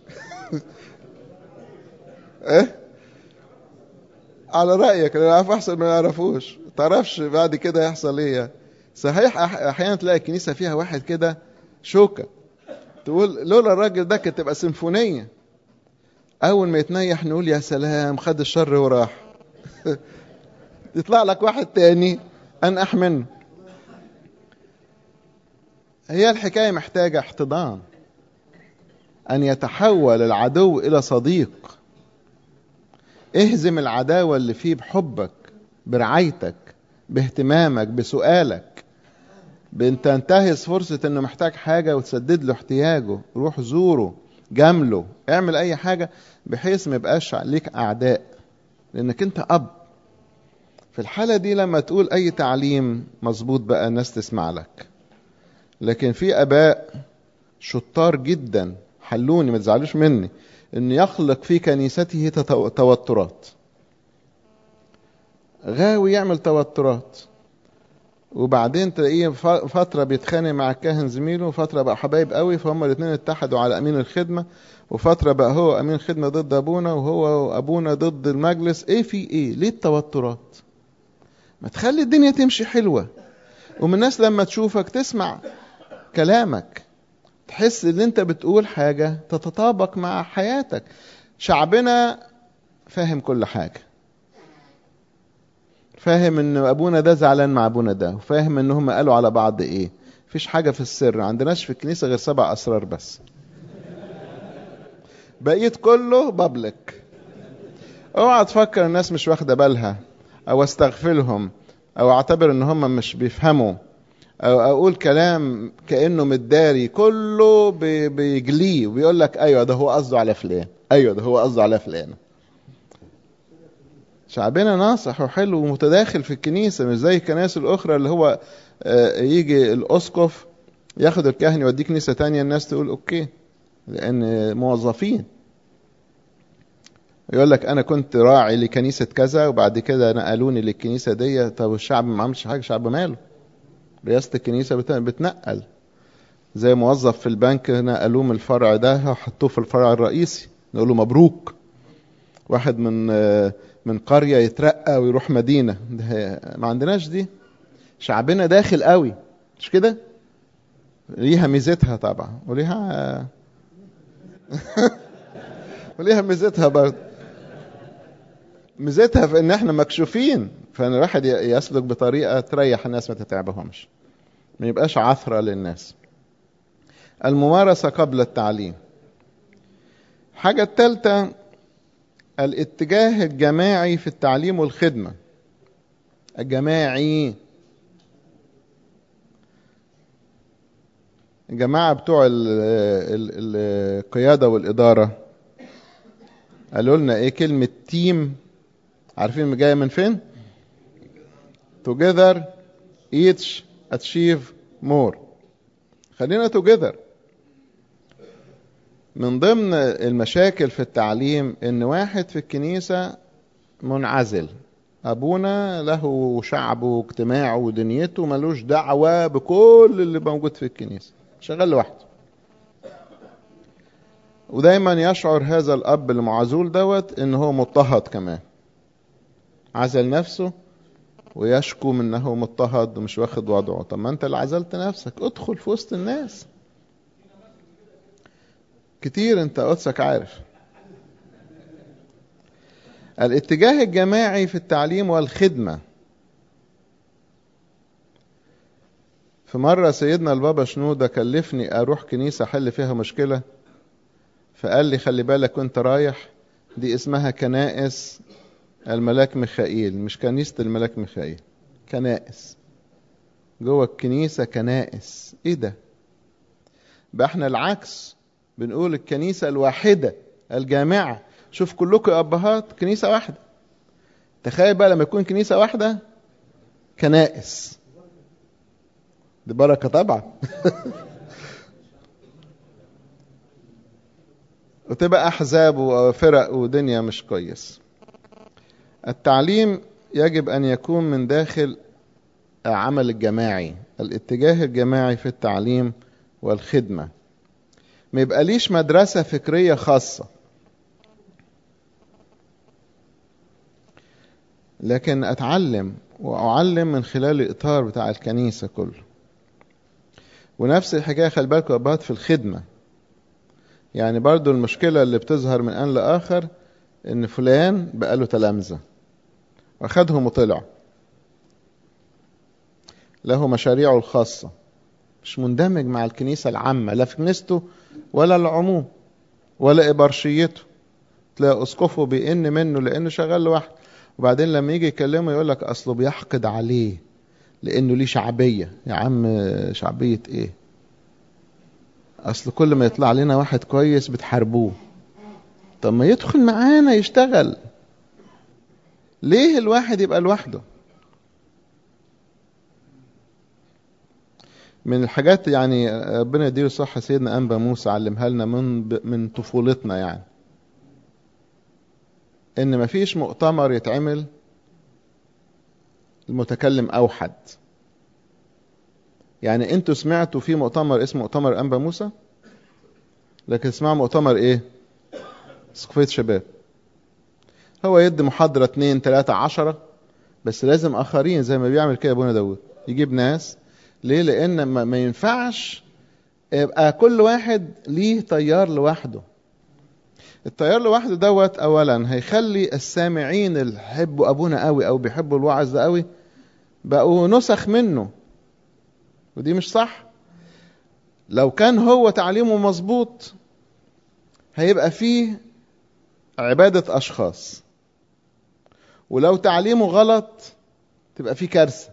ايه على رايك اللي يعرف احسن ما يعرفوش تعرفش بعد كده يحصل ايه صحيح احيانا تلاقي الكنيسه فيها واحد كده شوكه تقول لولا الراجل ده كانت تبقى سيمفونيه اول ما يتنيح نقول يا سلام خد الشر وراح يطلع لك واحد تاني انقح منه هي الحكايه محتاجه احتضان ان يتحول العدو الى صديق اهزم العداوه اللي فيه بحبك برعايتك باهتمامك بسؤالك بان تنتهز فرصه انه محتاج حاجه وتسدد له احتياجه روح زوره جامله اعمل اي حاجه بحيث ما يبقاش ليك اعداء لانك انت اب في الحالة دي لما تقول أي تعليم مظبوط بقى الناس تسمع لك لكن في أباء شطار جدا حلوني ما تزعلوش مني أن يخلق في كنيسته توترات غاوي يعمل توترات وبعدين تلاقيه فترة بيتخانق مع الكاهن زميله وفترة بقى حبايب قوي فهم الاثنين اتحدوا على أمين الخدمة وفترة بقى هو أمين الخدمة ضد أبونا وهو أبونا ضد المجلس إيه في إيه ليه التوترات ما تخلي الدنيا تمشي حلوة ومن الناس لما تشوفك تسمع كلامك تحس ان انت بتقول حاجة تتطابق مع حياتك شعبنا فاهم كل حاجة فاهم ان ابونا ده زعلان مع ابونا ده وفاهم ان هم قالوا على بعض ايه مفيش حاجة في السر عندناش في الكنيسة غير سبع اسرار بس بقيت كله بابليك اوعى تفكر الناس مش واخدة بالها او استغفلهم او اعتبر ان هم مش بيفهموا او اقول كلام كانه متداري كله بيجليه وبيقول لك ايوه ده هو قصده على فلان ايوه ده هو قصده على فلان شعبنا ناصح وحلو ومتداخل في الكنيسة مش زي الكنائس الأخرى اللي هو يجي الأسقف ياخد الكاهن يوديه كنيسة تانية الناس تقول أوكي لأن موظفين يقول لك انا كنت راعي لكنيسه كذا وبعد كده نقلوني للكنيسه دي طب الشعب ما عملش حاجه الشعب ماله رئاسه الكنيسه بتنقل زي موظف في البنك نقلوه من الفرع ده وحطوه في الفرع الرئيسي نقول له مبروك واحد من من قريه يترقى ويروح مدينه ده ما عندناش دي شعبنا داخل قوي مش كده ليها ميزتها طبعا وليها وليها ميزتها برضه ميزتها في ان احنا مكشوفين فان الواحد يسلك بطريقه تريح الناس ما تتعبهمش ما يبقاش عثره للناس الممارسه قبل التعليم حاجه الثالثه الاتجاه الجماعي في التعليم والخدمه الجماعي الجماعه بتوع القياده والاداره قالوا لنا ايه كلمه تيم عارفين جايه من فين together each achieve more خلينا together من ضمن المشاكل في التعليم ان واحد في الكنيسة منعزل ابونا له شعبه واجتماعه ودنيته ملوش دعوة بكل اللي موجود في الكنيسة شغال لوحده ودايما يشعر هذا الاب المعزول دوت ان هو مضطهد كمان عزل نفسه ويشكو من انه مضطهد ومش واخد وضعه طب ما انت اللي عزلت نفسك ادخل في وسط الناس كتير انت قدسك عارف الاتجاه الجماعي في التعليم والخدمة في مرة سيدنا البابا شنودة كلفني أروح كنيسة أحل فيها مشكلة فقال لي خلي بالك وانت رايح دي اسمها كنائس الملاك ميخائيل مش كنيسة الملاك ميخائيل كنائس جوه الكنيسة كنائس ايه ده بقى احنا العكس بنقول الكنيسة الواحدة الجامعة شوف كلكم يا أبهات كنيسة واحدة تخيل بقى لما يكون كنيسة واحدة كنائس دي بركة طبعا وتبقى أحزاب وفرق ودنيا مش كويس التعليم يجب أن يكون من داخل عمل الجماعي الاتجاه الجماعي في التعليم والخدمة ما يبقى ليش مدرسة فكرية خاصة لكن أتعلم وأعلم من خلال الإطار بتاع الكنيسة كله ونفس الحكاية خلي بالكم أبهات في الخدمة يعني برضو المشكلة اللي بتظهر من آن لآخر إن فلان بقى له تلامذة وأخدهم وطلع له مشاريعه الخاصة مش مندمج مع الكنيسة العامة لا في كنيسته ولا العموم ولا إبرشيته تلاقي أسقفه بيئن منه لأنه شغال لوحده وبعدين لما يجي يكلمه يقول لك أصله بيحقد عليه لأنه ليه شعبية يا عم شعبية إيه أصل كل ما يطلع لنا واحد كويس بتحاربوه طب ما يدخل معانا يشتغل ليه الواحد يبقى لوحده من الحاجات يعني ربنا يديله الصحة سيدنا أنبا موسى علمها لنا من من طفولتنا يعني إن مفيش مؤتمر يتعمل المتكلم أوحد يعني انتوا سمعتوا في مؤتمر اسمه مؤتمر أنبا موسى لكن اسمعوا مؤتمر ايه سقفية شباب هو يدي محاضرة اتنين تلاتة عشرة بس لازم آخرين زي ما بيعمل كده أبونا داود يجيب ناس ليه لأن ما ينفعش يبقى كل واحد ليه طيار لوحده الطيار لوحده دوت أولا هيخلي السامعين اللي يحبوا أبونا قوي أو بيحبوا الوعظ ده قوي بقوا نسخ منه ودي مش صح لو كان هو تعليمه مظبوط هيبقى فيه عبادة أشخاص ولو تعليمه غلط تبقى فيه كارثة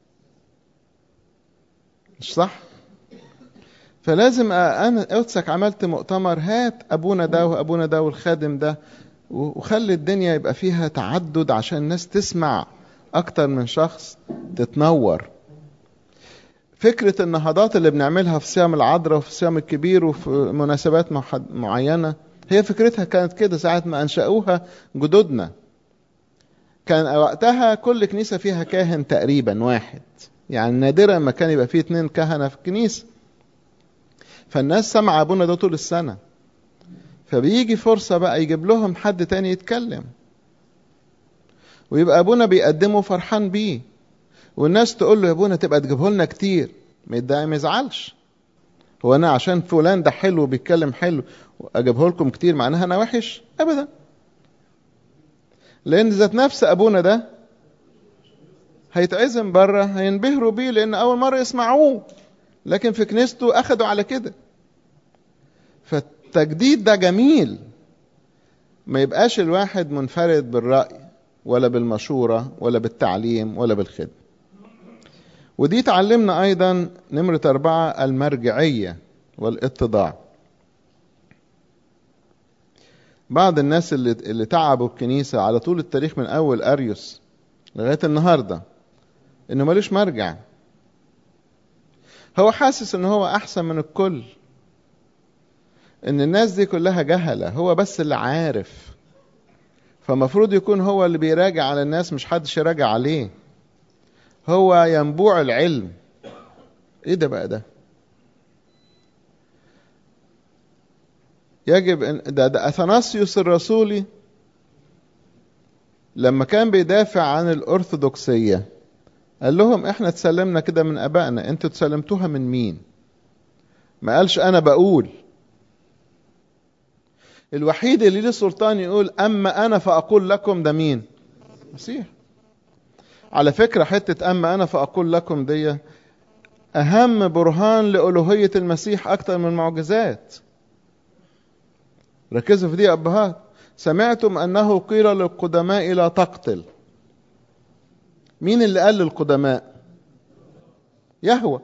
مش صح فلازم انا قدسك عملت مؤتمر هات ابونا ده وابونا ده والخادم ده وخلي الدنيا يبقى فيها تعدد عشان الناس تسمع اكتر من شخص تتنور فكرة النهضات اللي بنعملها في صيام العذراء وفي الصيام الكبير وفي مناسبات معينة هي فكرتها كانت كده ساعة ما أنشأوها جدودنا كان وقتها كل كنيسة فيها كاهن تقريبا واحد يعني نادرا ما كان يبقى فيه اتنين كهنة في الكنيسة فالناس سمع أبونا ده طول السنة فبيجي فرصة بقى يجيب لهم حد تاني يتكلم ويبقى أبونا بيقدمه فرحان بيه والناس تقول له يا ابونا تبقى تجيبه لنا كتير ما يتضايق ما يزعلش هو انا عشان فلان ده حلو بيتكلم حلو اجيبه لكم كتير معناها انا وحش ابدا لان ذات نفس ابونا ده هيتعزم بره هينبهروا بيه لان اول مره يسمعوه لكن في كنيسته اخدوا على كده فالتجديد ده جميل ما يبقاش الواحد منفرد بالرأي ولا بالمشورة ولا بالتعليم ولا بالخدمة ودي تعلمنا أيضا نمرة أربعة المرجعية والاتضاع بعض الناس اللي, اللي تعبوا الكنيسة على طول التاريخ من أول أريوس لغاية النهاردة إنه ملوش مرجع هو حاسس إن هو أحسن من الكل إن الناس دي كلها جهلة هو بس اللي عارف فمفروض يكون هو اللي بيراجع على الناس مش حدش يراجع عليه هو ينبوع العلم ايه ده بقى ده يجب ان ده, ده اثناسيوس الرسولي لما كان بيدافع عن الارثوذكسيه قال لهم احنا تسلمنا كده من ابائنا انتوا تسلمتوها من مين ما قالش انا بقول الوحيد اللي ليه سلطان يقول اما انا فاقول لكم ده مين مسيح على فكرة حتة أما أنا فأقول لكم دي أهم برهان لألوهية المسيح أكتر من المعجزات ركزوا في دي يا أبهات سمعتم أنه قيل للقدماء لا تقتل مين اللي قال للقدماء يهوى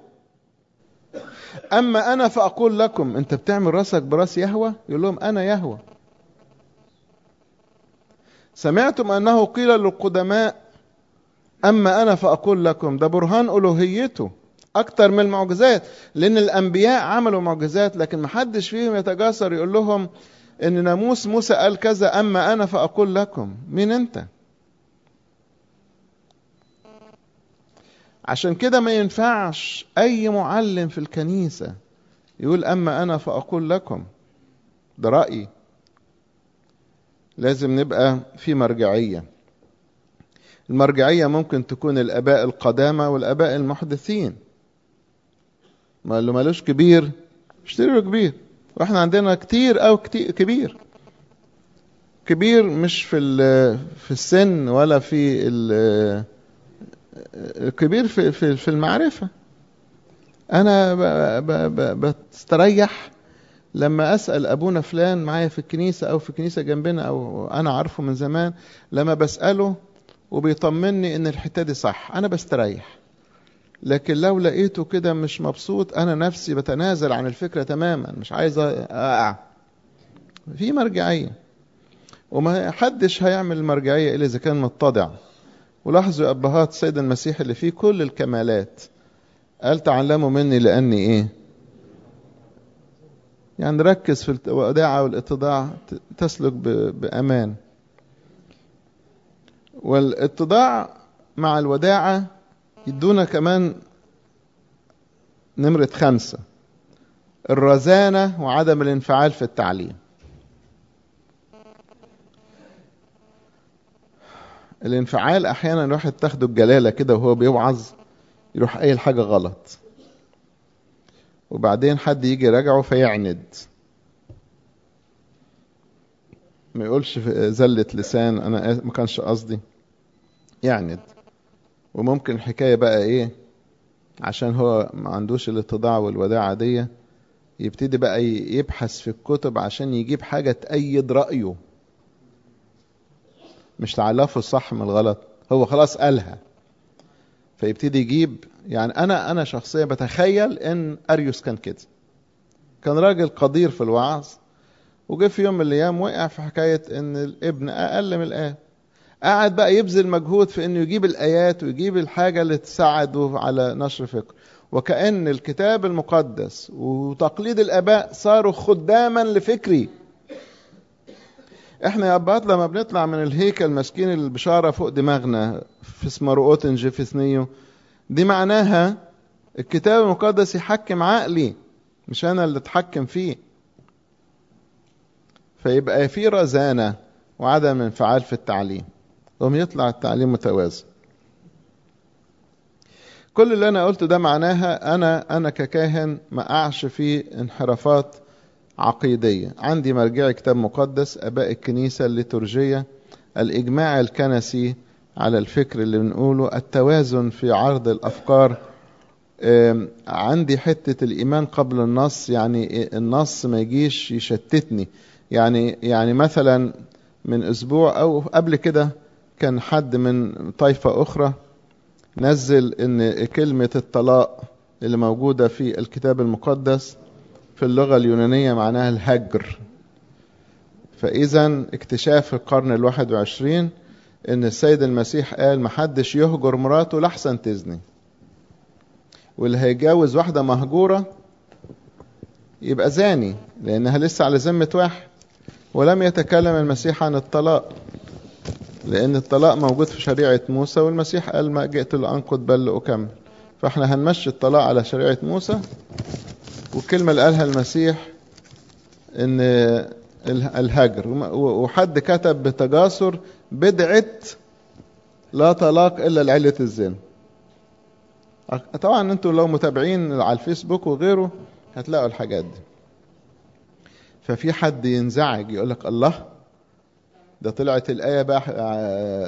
أما أنا فأقول لكم أنت بتعمل راسك براس يهوى يقول لهم أنا يهوى سمعتم أنه قيل للقدماء أما أنا فأقول لكم ده برهان ألوهيته أكتر من المعجزات لأن الأنبياء عملوا معجزات لكن محدش فيهم يتجاسر يقول لهم إن ناموس موسى قال كذا أما أنا فأقول لكم مين أنت؟ عشان كده ما ينفعش أي معلم في الكنيسة يقول أما أنا فأقول لكم ده رأيي لازم نبقى في مرجعية المرجعية ممكن تكون الآباء القدامى والآباء المحدثين ما اللي مالوش كبير اشتري كبير واحنا عندنا كتير أو كتير كبير كبير مش في في السن ولا في كبير في في في المعرفة أنا بستريح لما أسأل أبونا فلان معايا في الكنيسة أو في كنيسة جنبنا أو أنا عارفه من زمان لما بسأله وبيطمني إن الحتة دي صح أنا بستريح لكن لو لقيته كده مش مبسوط أنا نفسي بتنازل عن الفكرة تماما مش عايز أقع في مرجعية وما حدش هيعمل المرجعية إلا إذا كان متضع ولاحظوا يا أبهات السيد المسيح اللي فيه كل الكمالات قال تعلموا مني لأني إيه يعني ركز في الوداعة والاتضاع تسلك بأمان والاتضاع مع الوداعة يدونا كمان نمرة خمسة الرزانة وعدم الانفعال في التعليم الانفعال احيانا الواحد تاخده الجلاله كده وهو بيوعظ يروح قايل حاجه غلط وبعدين حد يجي يراجعه فيعند ما يقولش زلة لسان انا ما كانش قصدي يعند وممكن الحكايه بقى ايه عشان هو ما عندوش الاتضاع والوداعه دي يبتدي بقى يبحث في الكتب عشان يجيب حاجه تأيد رأيه مش تعرفه الصح من الغلط هو خلاص قالها فيبتدي يجيب يعني انا انا شخصيا بتخيل ان اريوس كان كده كان راجل قدير في الوعظ وجه في يوم من الايام وقع في حكايه ان الابن اقل من الاب قعد بقى يبذل مجهود في انه يجيب الايات ويجيب الحاجه اللي تساعده على نشر فكر وكأن الكتاب المقدس وتقليد الاباء صاروا خداما لفكري احنا يا ابات لما بنطلع من الهيكل ماسكين البشاره فوق دماغنا في اسمرؤوتن جيفثنيو دي معناها الكتاب المقدس يحكم عقلي مش انا اللي اتحكم فيه فيبقى في رزانه وعدم انفعال في التعليم قوم يطلع التعليم متوازن كل اللي انا قلته ده معناها انا انا ككاهن ما اقعش في انحرافات عقيدية عندي مرجعي كتاب مقدس أباء الكنيسة الليتورجية الإجماع الكنسي على الفكر اللي بنقوله التوازن في عرض الأفكار عندي حتة الإيمان قبل النص يعني النص ما يجيش يشتتني يعني يعني مثلا من أسبوع أو قبل كده كان حد من طائفة أخرى نزل إن كلمة الطلاق اللي موجودة في الكتاب المقدس في اللغة اليونانية معناها الهجر فإذا اكتشاف القرن الواحد وعشرين إن السيد المسيح قال محدش يهجر مراته لحسن تزني واللي هيتجوز واحدة مهجورة يبقى زاني لأنها لسه على ذمة واحد ولم يتكلم المسيح عن الطلاق لأن الطلاق موجود في شريعة موسى والمسيح قال ما جئت لأنقض بل لأكمل فاحنا هنمشي الطلاق على شريعة موسى والكلمة اللي قالها المسيح ان الهجر وحد كتب بتجاسر بدعة لا طلاق الا لعلة الزنا طبعا انتوا لو متابعين على الفيسبوك وغيره هتلاقوا الحاجات دي ففي حد ينزعج يقول لك الله ده طلعت الآية بقى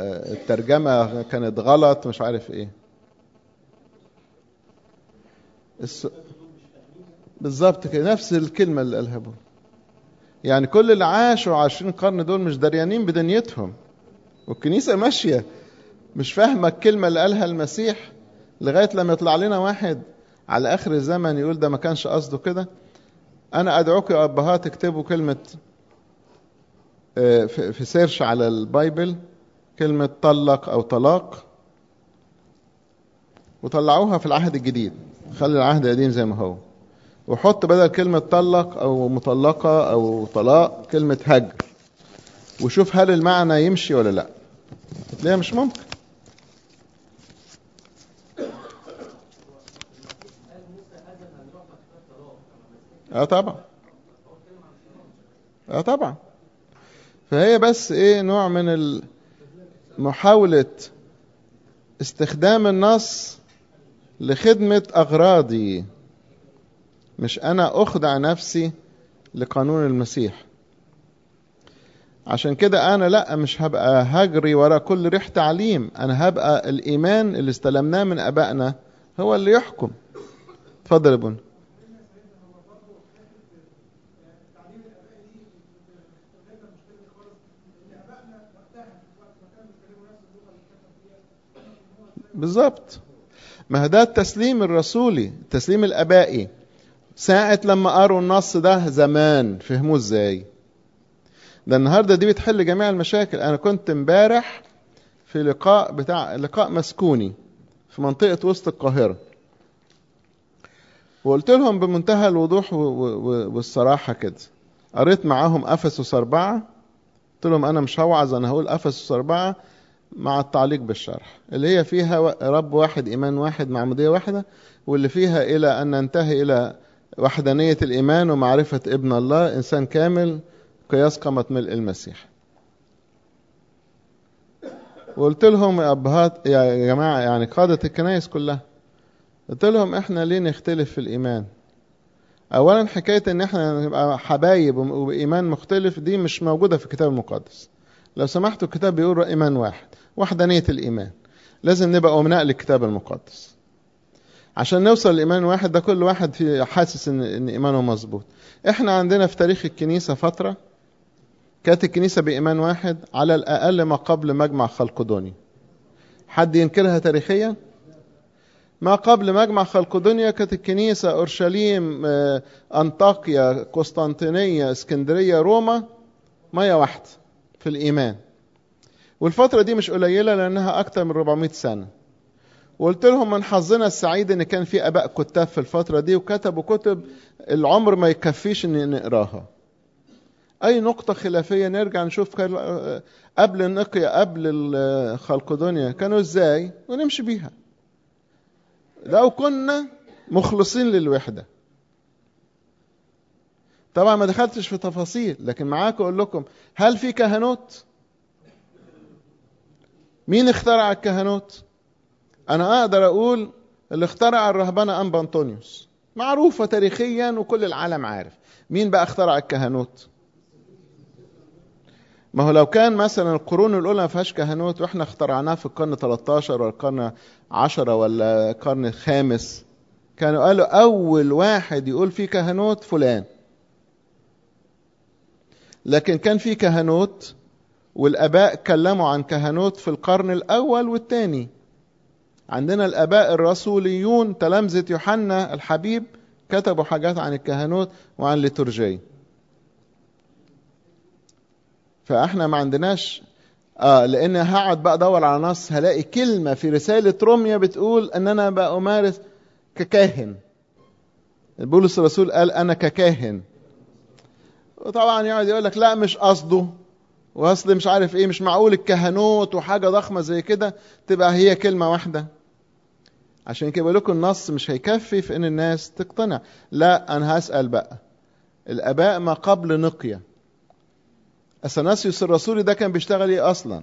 الترجمة كانت غلط مش عارف ايه الس... بالظبط كده نفس الكلمة اللي قالها ابونا يعني كل اللي عاشوا عشرين قرن دول مش دريانين بدنيتهم والكنيسة ماشية مش فاهمة الكلمة اللي قالها المسيح لغاية لما يطلع لنا واحد على آخر الزمن يقول ده ما كانش قصده كده أنا أدعوك يا أبهات اكتبوا كلمة في سيرش على البايبل كلمة طلق أو طلاق وطلعوها في العهد الجديد خلي العهد القديم زي ما هو وحط بدل كلمة طلق أو مطلقة أو طلاق كلمة هجر وشوف هل المعنى يمشي ولا لا ليه مش ممكن اه طبعا اه طبعا فهي بس ايه نوع من محاولة استخدام النص لخدمة أغراضي مش أنا أخضع نفسي لقانون المسيح عشان كده أنا لأ مش هبقى هجري ورا كل ريح تعليم أنا هبقى الإيمان اللي استلمناه من أبائنا هو اللي يحكم اتفضل يا بني بالظبط ما ده التسليم الرسولي التسليم الابائي ساعة لما قروا النص ده زمان فهموه ازاي ده النهارده دي بتحل جميع المشاكل انا كنت امبارح في لقاء بتاع لقاء مسكوني في منطقة وسط القاهرة وقلت لهم بمنتهى الوضوح والصراحة كده قريت معاهم أفسس أربعة قلت لهم أنا مش هوعظ أنا هقول أفسس أربعة مع التعليق بالشرح اللي هي فيها رب واحد إيمان واحد معمودية واحدة واللي فيها إلى أن ننتهي إلى وحدانية الإيمان ومعرفة ابن الله إنسان كامل قياس قامة ملء المسيح وقلت لهم يا أبهات يا جماعة يعني قادة الكنائس كلها قلت لهم إحنا ليه نختلف في الإيمان أولا حكاية إن إحنا نبقى حبايب وبإيمان مختلف دي مش موجودة في الكتاب المقدس لو سمحتوا الكتاب بيقول إيمان واحد وحدانية الإيمان لازم نبقى أمناء للكتاب المقدس عشان نوصل لإيمان واحد ده كل واحد في حاسس إن, إن إيمانه مظبوط إحنا عندنا في تاريخ الكنيسة فترة كانت الكنيسة بإيمان واحد على الأقل ما قبل مجمع خلقدوني حد ينكرها تاريخيا ما قبل مجمع خلقدونيا كانت الكنيسة أورشليم أنطاكيا قسطنطينية اسكندرية روما مية واحدة في الإيمان والفترة دي مش قليلة لأنها أكتر من 400 سنة وقلت لهم من حظنا السعيد ان كان في اباء كتاب في الفتره دي وكتبوا كتب العمر ما يكفيش ان نقراها اي نقطه خلافيه نرجع نشوف قبل النقيا قبل الخلقدونيا كانوا ازاي ونمشي بيها لو كنا مخلصين للوحده طبعا ما دخلتش في تفاصيل لكن معاك اقول لكم هل في كهنوت مين اخترع الكهنوت انا اقدر اقول اللي اخترع الرهبنه انبا انطونيوس معروفه تاريخيا وكل العالم عارف مين بقى اخترع الكهنوت ما هو لو كان مثلا القرون الاولى ما فيهاش كهنوت واحنا اخترعناه في القرن 13 ولا القرن 10 ولا القرن الخامس كانوا قالوا اول واحد يقول فيه كهنوت فلان لكن كان في كهنوت والاباء كلموا عن كهنوت في القرن الاول والثاني عندنا الاباء الرسوليون تلامذة يوحنا الحبيب كتبوا حاجات عن الكهنوت وعن الليتورجية فاحنا ما عندناش اه لان هقعد بقى ادور على نص هلاقي كلمة في رسالة روميا بتقول ان انا بقى امارس ككاهن بولس الرسول قال انا ككاهن وطبعا يقعد يقول لك لا مش قصده واصل مش عارف ايه مش معقول الكهنوت وحاجه ضخمه زي كده تبقى هي كلمه واحده عشان كده بقول لكم النص مش هيكفي في ان الناس تقتنع لا انا هسال بقى الاباء ما قبل نقيه اثناسيوس الرسولي ده كان بيشتغل ايه اصلا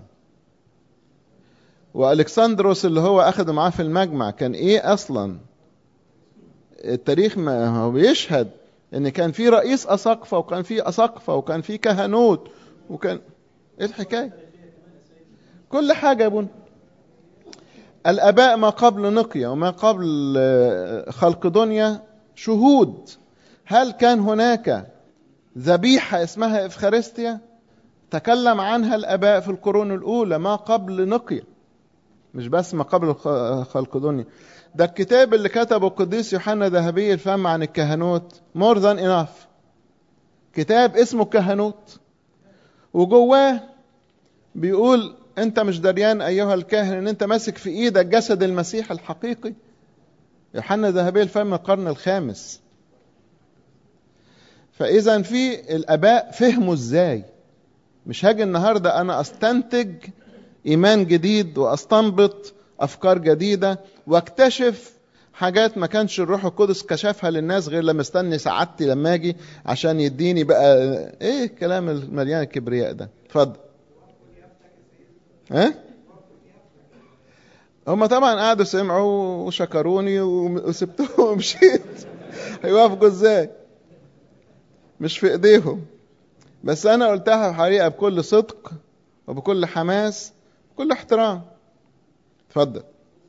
والكسندروس اللي هو اخده معاه في المجمع كان ايه اصلا التاريخ ما هو بيشهد ان كان في رئيس اساقفه وكان في اساقفه وكان في كهنوت وكان ايه الحكايه كل حاجه يا بن الآباء ما قبل نقيا وما قبل خلق دنيا شهود هل كان هناك ذبيحة اسمها إفخارستيا تكلم عنها الآباء في القرون الأولى ما قبل نقيا مش بس ما قبل خلق دنيا ده الكتاب اللي كتبه القديس يوحنا ذهبي الفم عن الكهنوت more than enough كتاب اسمه كهنوت وجواه بيقول انت مش دريان ايها الكاهن ان انت ماسك في ايدك جسد المسيح الحقيقي يوحنا ذهبي الفم القرن الخامس فاذا في الاباء فهموا ازاي مش هاجي النهارده انا استنتج ايمان جديد واستنبط افكار جديده واكتشف حاجات ما كانش الروح القدس كشفها للناس غير لما استني سعادتي لما اجي عشان يديني بقى ايه الكلام المليان الكبرياء ده اتفضل ها هم طبعا قعدوا سمعوا وشكروني وسبتهم ومشيت هيوافقوا ازاي مش في ايديهم بس انا قلتها الحقيقه بكل صدق وبكل حماس بكل احترام اتفضل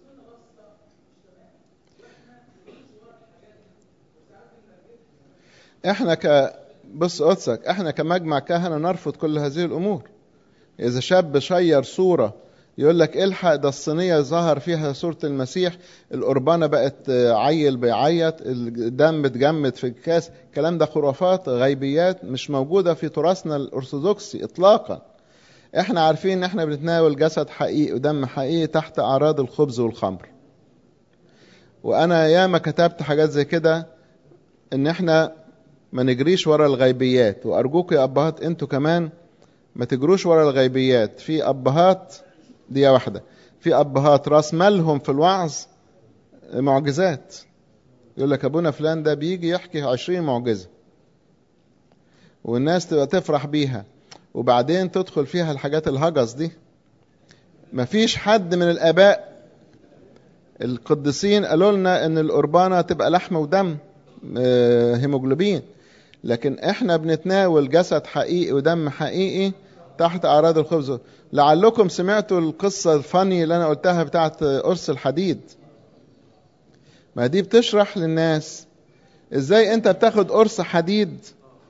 احنا ك بص قدسك احنا كمجمع كهنه نرفض كل هذه الامور اذا شاب شير صوره يقول لك الحق ده الصينيه ظهر فيها صوره المسيح القربانه بقت عيل بيعيط الدم اتجمد في الكاس الكلام ده خرافات غيبيات مش موجوده في تراثنا الارثوذكسي اطلاقا احنا عارفين ان احنا بنتناول جسد حقيقي ودم حقيقي تحت اعراض الخبز والخمر وانا ياما كتبت حاجات زي كده ان احنا ما نجريش ورا الغيبيات وارجوك يا ابهات انتوا كمان ما تجروش ورا الغيبيات في ابهات دي واحده في ابهات راس مالهم في الوعظ معجزات يقول لك ابونا فلان ده بيجي يحكي عشرين معجزه والناس تبقى تفرح بيها وبعدين تدخل فيها الحاجات الهجس دي مفيش حد من الاباء القديسين قالوا لنا ان القربانه تبقى لحم ودم هيموجلوبين لكن احنا بنتناول جسد حقيقي ودم حقيقي تحت اعراض الخبز لعلكم سمعتوا القصه الفاني اللي انا قلتها بتاعت قرص الحديد ما دي بتشرح للناس ازاي انت بتاخد قرص حديد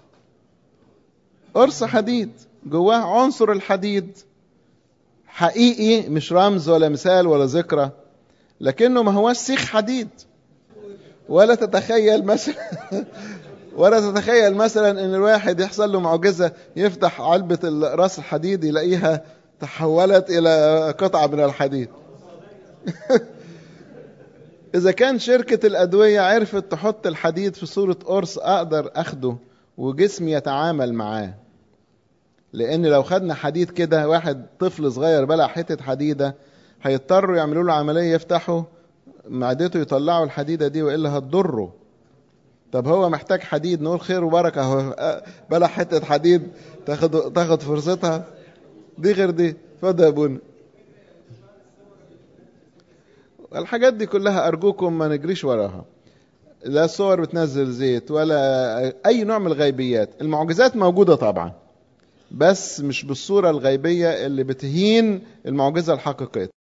قرص حديد جواه عنصر الحديد حقيقي مش رمز ولا مثال ولا ذكرى لكنه ما هوش سيخ حديد ولا تتخيل مثلا ولا تتخيل مثلا ان الواحد يحصل له معجزه يفتح علبه راس الحديد يلاقيها تحولت الى قطعه من الحديد اذا كان شركه الادويه عرفت تحط الحديد في صوره قرص اقدر اخده وجسمي يتعامل معاه لان لو خدنا حديد كده واحد طفل صغير بلع حته حديده هيضطروا يعملوا له عمليه يفتحوا معدته يطلعوا الحديده دي والا هتضره طب هو محتاج حديد نقول خير وبركه اهو بلع حته حديد تاخد تاخد فرصتها دي غير دي اتفضل يا ابونا الحاجات دي كلها ارجوكم ما نجريش وراها لا صور بتنزل زيت ولا اي نوع من الغيبيات المعجزات موجوده طبعا بس مش بالصوره الغيبيه اللي بتهين المعجزه الحقيقيه